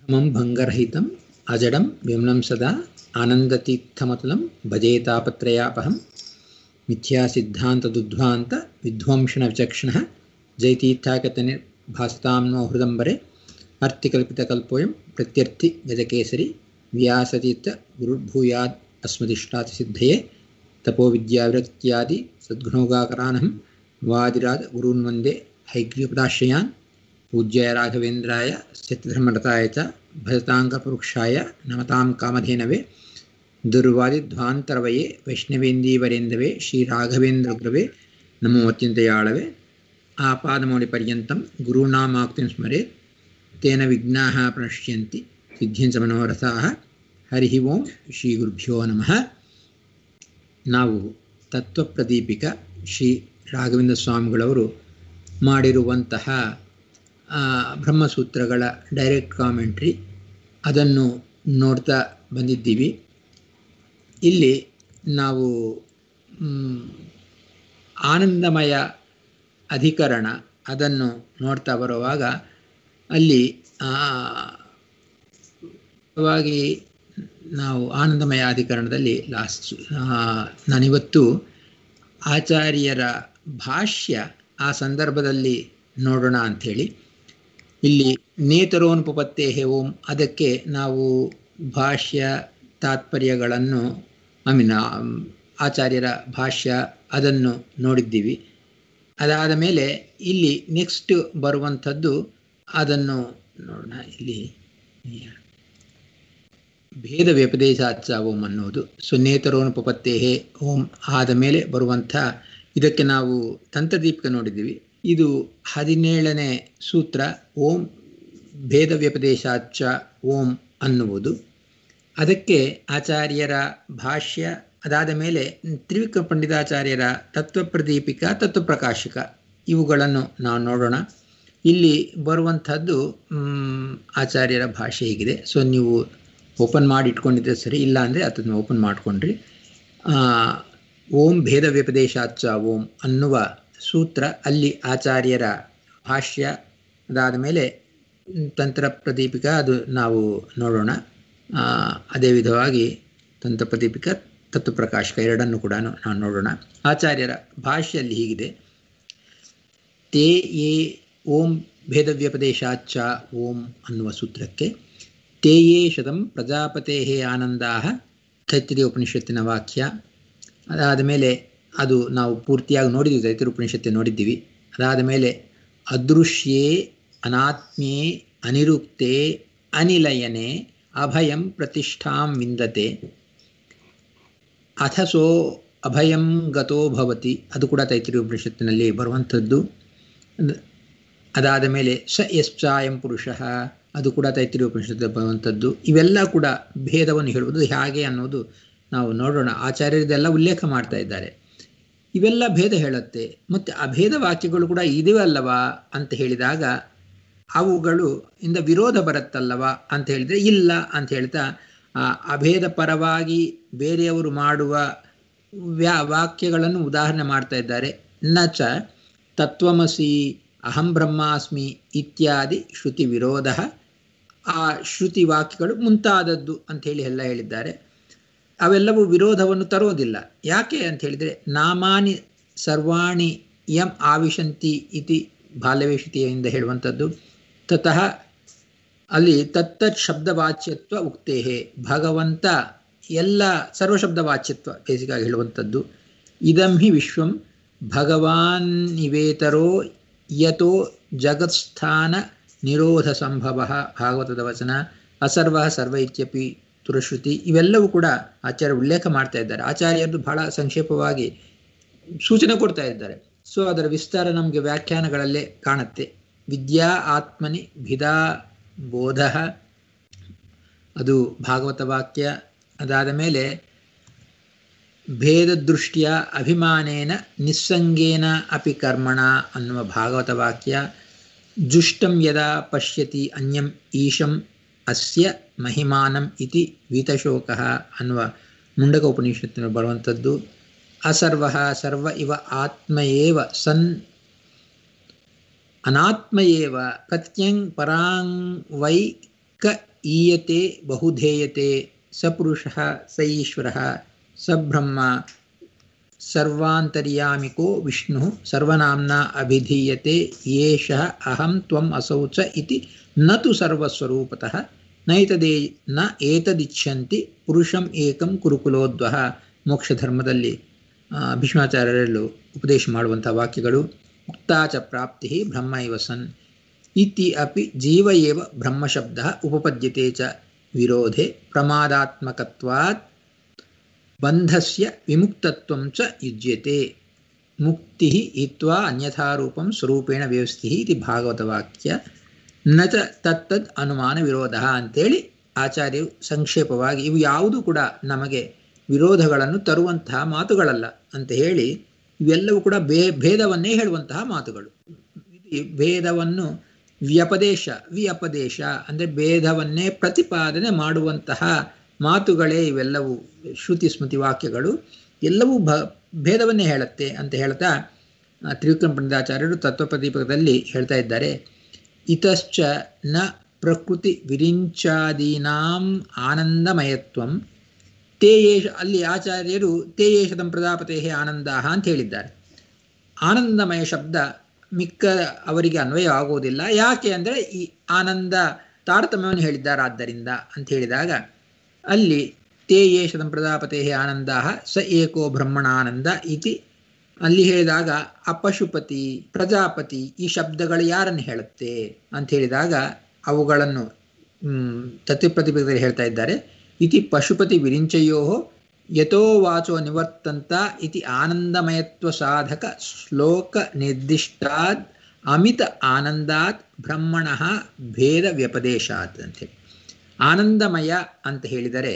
ಮಂ ಭಂಗರಹಿತಂ ಅಜಡಂ ವಿಮ್ಲಂ ಸದಾ ಆನಂದತೀರ್ಥಮತುಲಂ ಭಜೇತಾಪತ್ರಯಾಪಹಂ ಮಿಥ್ಯಾಸಿದ್ಧಾಂತದುದ್ಧ್ವಾಂತ ವಿಧ್ವಂಸನ ವಿಚಕ್ಷಣಃ ಜೈತೀರ್ಥಾಕತನಿ ಭಾಸತಾಂ ನೋ ಹೃದಂಬರೆ ಅರ್ಥಿಕಲ್ಪಿತಕಲ್ಪೋಯಂ ಪ್ರತ್ಯರ್ಥಿ ಗಜಕೇಸರಿ ವ್ಯಾಸತೀರ್ಥ ಗುರುರ್ಭೂಯಾದ್ ಅಸ್ಮದಿಷ್ಟಾತಿಸಿದ್ಧಯೇ ತಪೋವಿದ್ಯಾವಿರಕ್ತ್ಯಾದಿ ಸದ್ಗುಣೋಗಾಕರಾನಹಂ ವಾದಿರಾಜ ಗುರೂನ್ ವಂದೇ ಹೈಗ್ರೀಪದಾಶ್ರಯಾನ್ ಪೂಜ್ಯಾಯ ರಾಘವೇಂದ್ರಾಯ ಸತ್ಯಧರ್ಮರತಾಯ ಚ ಭಜತಾಂಕಪುರುಕ್ಷಾಯ ನಮತಾಂ ಕಾಮಧೇನವೇ ದುರ್ವಾದಿಧ್ವಾಂತರವಯೇ ವೈಷ್ಣವೇಂದೀವರೇಂದವೇ ಶ್ರೀರಾಘವೇಂದ್ರಗುರವೇ ನಮೋ ಅತ್ಯಂತಯಾಳವೇ ಆಪಾದಮೌಳಿಪರ್ಯಂతం ಗುರುನಾಮಾಕ್ತಿಂ ಸ್ಮರೇತ್ ತೇನ ವಿಘ್ನಾಃ ಪ್ರಣಶ್ಯಂತಿ ಸಿದ್ಧಿಂಚ ಮನೋರಥಾಃ ಹರಿ ಓಂ ಶ್ರೀ ಗುರುಭ್ಯೋ ನಮಃ ನಾವು ತತ್ವಪ್ರದೀಪಿಕ ಶ್ರೀ ರಾಘವೇಂದ್ರ ಸ್ವಾಮಿಗಳವರು ಮಾಡಿರುವಂತಹ ಬ್ರಹ್ಮಸೂತ್ರಗಳ ಡೈರೆಕ್ಟ್ ಕಾಮೆಂಟ್ರಿ ಅದನ್ನು ನೋಡ್ತಾ ಬಂದಿದ್ದೀವಿ ಇಲ್ಲಿ ನಾವು ಆನಂದಮಯ ಅಧಿಕರಣ ಅದನ್ನು ನೋಡ್ತಾ ಬರುವಾಗ ಅಲ್ಲಿ ವಾಗಿ ನಾವು ಆನಂದಮಯ ಅಧಿಕರಣದಲ್ಲಿ ಲಾಸ್ಟ್ ನಾನಿವತ್ತು ಆಚಾರ್ಯರ ಭಾಷ್ಯ ಆ ಸಂದರ್ಭದಲ್ಲಿ ನೋಡೋಣ ಅಂಥೇಳಿ ಇಲ್ಲಿ ನೇತರೋನುಪತ್ತೇ ಓಂ ಅದಕ್ಕೆ ನಾವು ಭಾಷ್ಯ ತಾತ್ಪರ್ಯಗಳನ್ನು ಐ ಮೀನ್ ಆಚಾರ್ಯರ ಭಾಷ್ಯ ಅದನ್ನು ನೋಡಿದ್ದೀವಿ ಅದಾದ ಮೇಲೆ ಇಲ್ಲಿ ನೆಕ್ಸ್ಟ್ ಬರುವಂಥದ್ದು ಅದನ್ನು ನೋಡೋಣ ಇಲ್ಲಿ ಭೇದ ವ್ಯಪದೇಶಾಚ ಓಂ ಅನ್ನೋದು ಸುನ್ನೇತರೋನುಪತ್ತೇ ಓಂ ಆದ ಮೇಲೆ ಬರುವಂಥ ಇದಕ್ಕೆ ನಾವು ತಂತ್ರದೀಪಿಕ ನೋಡಿದ್ದೀವಿ ಇದು ಹದಿನೇಳನೇ ಸೂತ್ರ ಓಂ ಭೇದ ವ್ಯಪದೇಶಾಚ ಓಂ ಅನ್ನುವುದು ಅದಕ್ಕೆ ಆಚಾರ್ಯರ ಭಾಷ್ಯ ಅದಾದ ಮೇಲೆ ತ್ರಿವಿಕ್ರ ಪಂಡಿತಾಚಾರ್ಯರ ತತ್ವಪ್ರದೀಪಿಕ ತತ್ವಪ್ರಕಾಶಿಕ ಇವುಗಳನ್ನು ನಾವು ನೋಡೋಣ ಇಲ್ಲಿ ಬರುವಂಥದ್ದು ಆಚಾರ್ಯರ ಭಾಷೆ ಹೀಗಿದೆ ಸೊ ನೀವು ಓಪನ್ ಮಾಡಿ ಇಟ್ಕೊಂಡಿದ್ರೆ ಸರಿ ಇಲ್ಲ ಅಂದರೆ ಅದನ್ನು ಓಪನ್ ಮಾಡಿಕೊಂಡ್ರಿ ಓಂ ಭೇದ ವ್ಯಪದೇಶಾಚ ಓಂ ಅನ್ನುವ ಸೂತ್ರ ಅಲ್ಲಿ ಆಚಾರ್ಯರ ಭಾಷ್ಯ ಅದಾದ ಮೇಲೆ ತಂತ್ರ ಪ್ರದೀಪಿಕ ಅದು ನಾವು ನೋಡೋಣ ಅದೇ ವಿಧವಾಗಿ ತಂತ್ರ ಪ್ರದೀಪಿಕ ತತ್ವಪ್ರಕಾಶಕ ಎರಡನ್ನು ಕೂಡ ನಾವು ನೋಡೋಣ ಆಚಾರ್ಯರ ಭಾಷೆಯಲ್ಲಿ ಹೀಗಿದೆ ತೇ ಯೇ ಓಂ ಭೇದವ್ಯಪದೇಶಾಚ ಓಂ ಅನ್ನುವ ಸೂತ್ರಕ್ಕೆ ತೇಯೇ ಶತಂ ಪ್ರಜಾಪತೆ ಆನಂದಾ ತೈತ್ರಿಯ ಉಪನಿಷತ್ತಿನ ವಾಕ್ಯ ಅದಾದ ಮೇಲೆ ಅದು ನಾವು ಪೂರ್ತಿಯಾಗಿ ನೋಡಿದ್ದೀವಿ ತೈತ್ರಿಯ ಉಪನಿಷತ್ತೆ ನೋಡಿದ್ದೀವಿ ಅದಾದ ಮೇಲೆ ಅದೃಶ್ಯೇ ಅನಾತ್ಮ್ಯೇ ಅನಿರುಕ್ತೆ ಅನಿಲಯನೆ ಅಭಯಂ ಪ್ರತಿಷ್ಠಾಂ ವಿಂದತೆ ಅಥಸೋ ಅಭಯಂ ಗತೋ ಭವತಿ ಅದು ಕೂಡ ತೈತ್ರಿಯ ಉಪನಿಷತ್ತಿನಲ್ಲಿ ಬರುವಂಥದ್ದು ಅದಾದ ಮೇಲೆ ಸ ಯಶ್ಚಾಯಂ ಪುರುಷ ಅದು ಕೂಡ ತೈತ್ರಿಯ ಉಪನಿಷತ್ತು ಬರುವಂಥದ್ದು ಇವೆಲ್ಲ ಕೂಡ ಭೇದವನ್ನು ಹೇಳುವುದು ಹೇಗೆ ಅನ್ನೋದು ನಾವು ನೋಡೋಣ ಆಚಾರ್ಯರಿದೆಲ್ಲ ಉಲ್ಲೇಖ ಮಾಡ್ತಾ ಇದ್ದಾರೆ ಇವೆಲ್ಲ ಭೇದ ಹೇಳುತ್ತೆ ಮತ್ತು ಅಭೇದ ವಾಕ್ಯಗಳು ಕೂಡ ಇದೆಯಲ್ಲವಾ ಅಂತ ಹೇಳಿದಾಗ ಅವುಗಳು ಇಂದ ವಿರೋಧ ಬರುತ್ತಲ್ಲವ ಅಂತ ಹೇಳಿದರೆ ಇಲ್ಲ ಅಂತ ಹೇಳ್ತಾ ಅಭೇದ ಪರವಾಗಿ ಬೇರೆಯವರು ಮಾಡುವ ವ್ಯಾ ವಾಕ್ಯಗಳನ್ನು ಉದಾಹರಣೆ ಮಾಡ್ತಾ ಇದ್ದಾರೆ ನ ಚ ತತ್ವಮಸಿ ಅಹಂ ಬ್ರಹ್ಮಾಸ್ಮಿ ಇತ್ಯಾದಿ ಶ್ರುತಿ ವಿರೋಧ ಆ ಶ್ರುತಿ ವಾಕ್ಯಗಳು ಮುಂತಾದದ್ದು ಅಂಥೇಳಿ ಎಲ್ಲ ಹೇಳಿದ್ದಾರೆ ಅವೆಲ್ಲವೂ ವಿರೋಧವನ್ನು ತರೋದಿಲ್ಲ ಯಾಕೆ ಅಂತ ಹೇಳಿದರೆ ನಾಮಾನಿ ಸರ್ವಾಣಿ ಯಂ ಆವಿಶಂತಿ ಇತಿ ಬಾಲ್ಯವೇಶಿತೆಯಿಂದ ಹೇಳುವಂಥದ್ದು ತತಃ ಅಲ್ಲಿ ತತ್ತತ್ ಶಬ್ದವಾಚ್ಯತ್ವ ಉಕ್ತೇಹೆ ಭಗವಂತ ಎಲ್ಲ ಸರ್ವಶಬ್ದವಾಚ್ಯತ್ವ ಬೇಸಿಗಾಗಿ ಹೇಳುವಂಥದ್ದು ಇದಂ ಹಿ ವಿಶ್ವಂ ಭಗವಾನ್ ನಿವೇತರೋ ಯತೋ ಜಗತ್ಸ್ಥಾನ ನಿರೋಧ ಸಂಭವ ಭಾಗವತದ ವಚನ ಅಸರ್ವ ಸರ್ವ ಇತ್ಯಪಿ ತುರಶ್ರುತಿ ಇವೆಲ್ಲವೂ ಕೂಡ ಆಚಾರ್ಯ ಉಲ್ಲೇಖ ಮಾಡ್ತಾ ಇದ್ದಾರೆ ಆಚಾರ್ಯರು ಬಹಳ ಸಂಕ್ಷೇಪವಾಗಿ ಸೂಚನೆ ಕೊಡ್ತಾ ಇದ್ದಾರೆ ಸೊ ಅದರ ವಿಸ್ತಾರ ನಮಗೆ ವ್ಯಾಖ್ಯಾನಗಳಲ್ಲೇ ಕಾಣುತ್ತೆ ವಿದ್ಯಾ ಆತ್ಮನಿ ಭಿದಾ ಬೋಧ ಅದು ಭಾಗವತ ವಾಕ್ಯ ಅದಾದ ಮೇಲೆ ಭೇದ ದೃಷ್ಟಿಯ ಅಭಿಮಾನೇನ ನಿಸ್ಸಂಗೇನ ಅಪಿ ಕರ್ಮಣ ಅನ್ನುವ ಭಾಗವತ ವಾಕ್ಯ ಜುಷ್ಟಂ ಯದಾ ಪಶ್ಯತಿ ಅನ್ಯಂ ಈಶಂ ಅಸ್ಯ ಮಹಿಮಾನಂ ಇತಿ ವೀತಶೋಕ ಅನ್ನುವ ಮುಂಡಕ ಉಪನಿಷತ್ತಿನ ಬರುವಂಥದ್ದು ಅಸರ್ವ ಸರ್ವ ಇವ ಆತ್ಮ ಏವ ಸನ್ ಅನಾತ್ಮ ಏವ ಪ್ರತ್ಯಂಗ್ ಪರಾಂಗ್ ವೈ ಕ ಈಯತೆ ಬಹುಧೇಯತೆ ಸ ಪುರುಷಃ ಸ ಈಶ್ವರಃ ಸ ಬ್ರಹ್ಮ ಸರ್ವಾಂತರ್ಯಾಮಿಕೋ ವಿಷ್ಣು ಸರ್ವನಾಮ್ನ ಅಭಿಧೀಯತೆ ಏಷಃ ಅಹಂ ತ್ವಂ ಅಸೌ ಚ ಇತಿ ನ ತು ಸರ್ವಸ್ವರೂಪತಃ ನೈತದೇ ನ ಏತದಿಚ್ಛಂತಿ ಪುರುಷಂ ಏಕಂ ಕುರುಕುಲೋದ್ವಹ ಮೋಕ್ಷ ಧರ್ಮದಲ್ಲಿ ಭೀಷ್ಮಾಚಾರ್ಯರಲ್ಲೂ ಉಪದೇಶ ಮಾಡುವಂಥ ವಾಕ್ಯಗಳು ಮುಕ್ತಾಚ ಪ್ರಾಪ್ತಿ ಬ್ರಹ್ಮ ಇವ ಸನ್ ಇತಿ ಅಪಿ ಜೀವ ಏವ ಬ್ರಹ್ಮಶಬ್ದ ಉಪಪದ್ಯತೆ ಚ ವಿರೋಧೆ ಪ್ರಮಾದಾತ್ಮಕತ್ವಾತ್ ಬಂಧಸ್ಯ ವಿಮುಕ್ತತ್ವಂ ಚ ಯುಜ್ಯತೆ ಮುಕ್ತಿ ಹಿತ್ವಾ ಅನ್ಯಥಾರೂಪಂ ಸ್ವರೂಪೇಣ ವ್ಯವಸ್ಥಿ ಇತಿ ಭಾಗವತವಾಕ್ಯ ನ ಚ ತತ್ತದ್ ಅನುಮಾನ ವಿರೋಧ ಅಂತೇಳಿ ಆಚಾರ್ಯರು ಸಂಕ್ಷೇಪವಾಗಿ ಇವು ಯಾವುದೂ ಕೂಡ ನಮಗೆ ವಿರೋಧಗಳನ್ನು ತರುವಂತಹ ಮಾತುಗಳಲ್ಲ ಅಂತ ಹೇಳಿ ಇವೆಲ್ಲವೂ ಕೂಡ ಭೇ ಭೇದವನ್ನೇ ಹೇಳುವಂತಹ ಮಾತುಗಳು ಭೇದವನ್ನು ವ್ಯಪದೇಶ ವಿಯಪದೇಶ ಅಂದರೆ ಭೇದವನ್ನೇ ಪ್ರತಿಪಾದನೆ ಮಾಡುವಂತಹ ಮಾತುಗಳೇ ಇವೆಲ್ಲವೂ ಶ್ರುತಿ ಸ್ಮೃತಿ ವಾಕ್ಯಗಳು ಎಲ್ಲವೂ ಭ ಭೇದವನ್ನೇ ಹೇಳುತ್ತೆ ಅಂತ ಹೇಳ್ತಾ ತ್ರಿವಿಕ್ರಮ ಪಂಡಿತಾಚಾರ್ಯರು ತತ್ವಪ್ರದೀಪಕದಲ್ಲಿ ಹೇಳ್ತಾ ಇದ್ದಾರೆ ಇತಶ್ಚ ನ ಪ್ರಕೃತಿ ವಿರಿಂಚಾದೀನಾಂ ಆನಂದಮಯತ್ವಂ ತೇಯೇಶ ಅಲ್ಲಿ ಆಚಾರ್ಯರು ತೇಯೇಶದಂ ಪ್ರಜಾಪತೆ ಆನಂದ ಅಂತ ಹೇಳಿದ್ದಾರೆ ಆನಂದಮಯ ಶಬ್ದ ಮಿಕ್ಕ ಅವರಿಗೆ ಅನ್ವಯ ಆಗುವುದಿಲ್ಲ ಯಾಕೆ ಅಂದರೆ ಈ ಆನಂದ ತಾರತಮ್ಯವನ್ನು ಹೇಳಿದ್ದಾರೆ ಆದ್ದರಿಂದ ಅಂತ ಹೇಳಿದಾಗ ಅಲ್ಲಿ ತೇಯೇಶದಂ ಪ್ರಜಾಪತೆ ಆನಂದ ಸ ಏಕೋ ಬ್ರಹ್ಮಣಾನಂದ ಇತಿ ಅಲ್ಲಿ ಹೇಳಿದಾಗ ಅಪಶುಪತಿ ಪ್ರಜಾಪತಿ ಈ ಶಬ್ದಗಳು ಯಾರನ್ನು ಹೇಳುತ್ತೆ ಅಂತ ಹೇಳಿದಾಗ ಅವುಗಳನ್ನು ತತ್ವಪ್ರತಿಪದಲ್ಲಿ ಹೇಳ್ತಾ ಇದ್ದಾರೆ ಇತಿ ಪಶುಪತಿ ವಿರಿಂಚಯೋ ಯಥೋ ವಾಚೋ ನಿವರ್ತಂತ ಇತಿ ಆನಂದಮಯತ್ವ ಸಾಧಕ ಶ್ಲೋಕ ನಿರ್ದಿಷ್ಟಾದ್ ಅಮಿತ ಆನಂದಾತ್ ಬ್ರಹ್ಮಣ ಭೇದ ವ್ಯಪದೇಶಾತ್ ಅಂತೇಳಿ ಆನಂದಮಯ ಅಂತ ಹೇಳಿದರೆ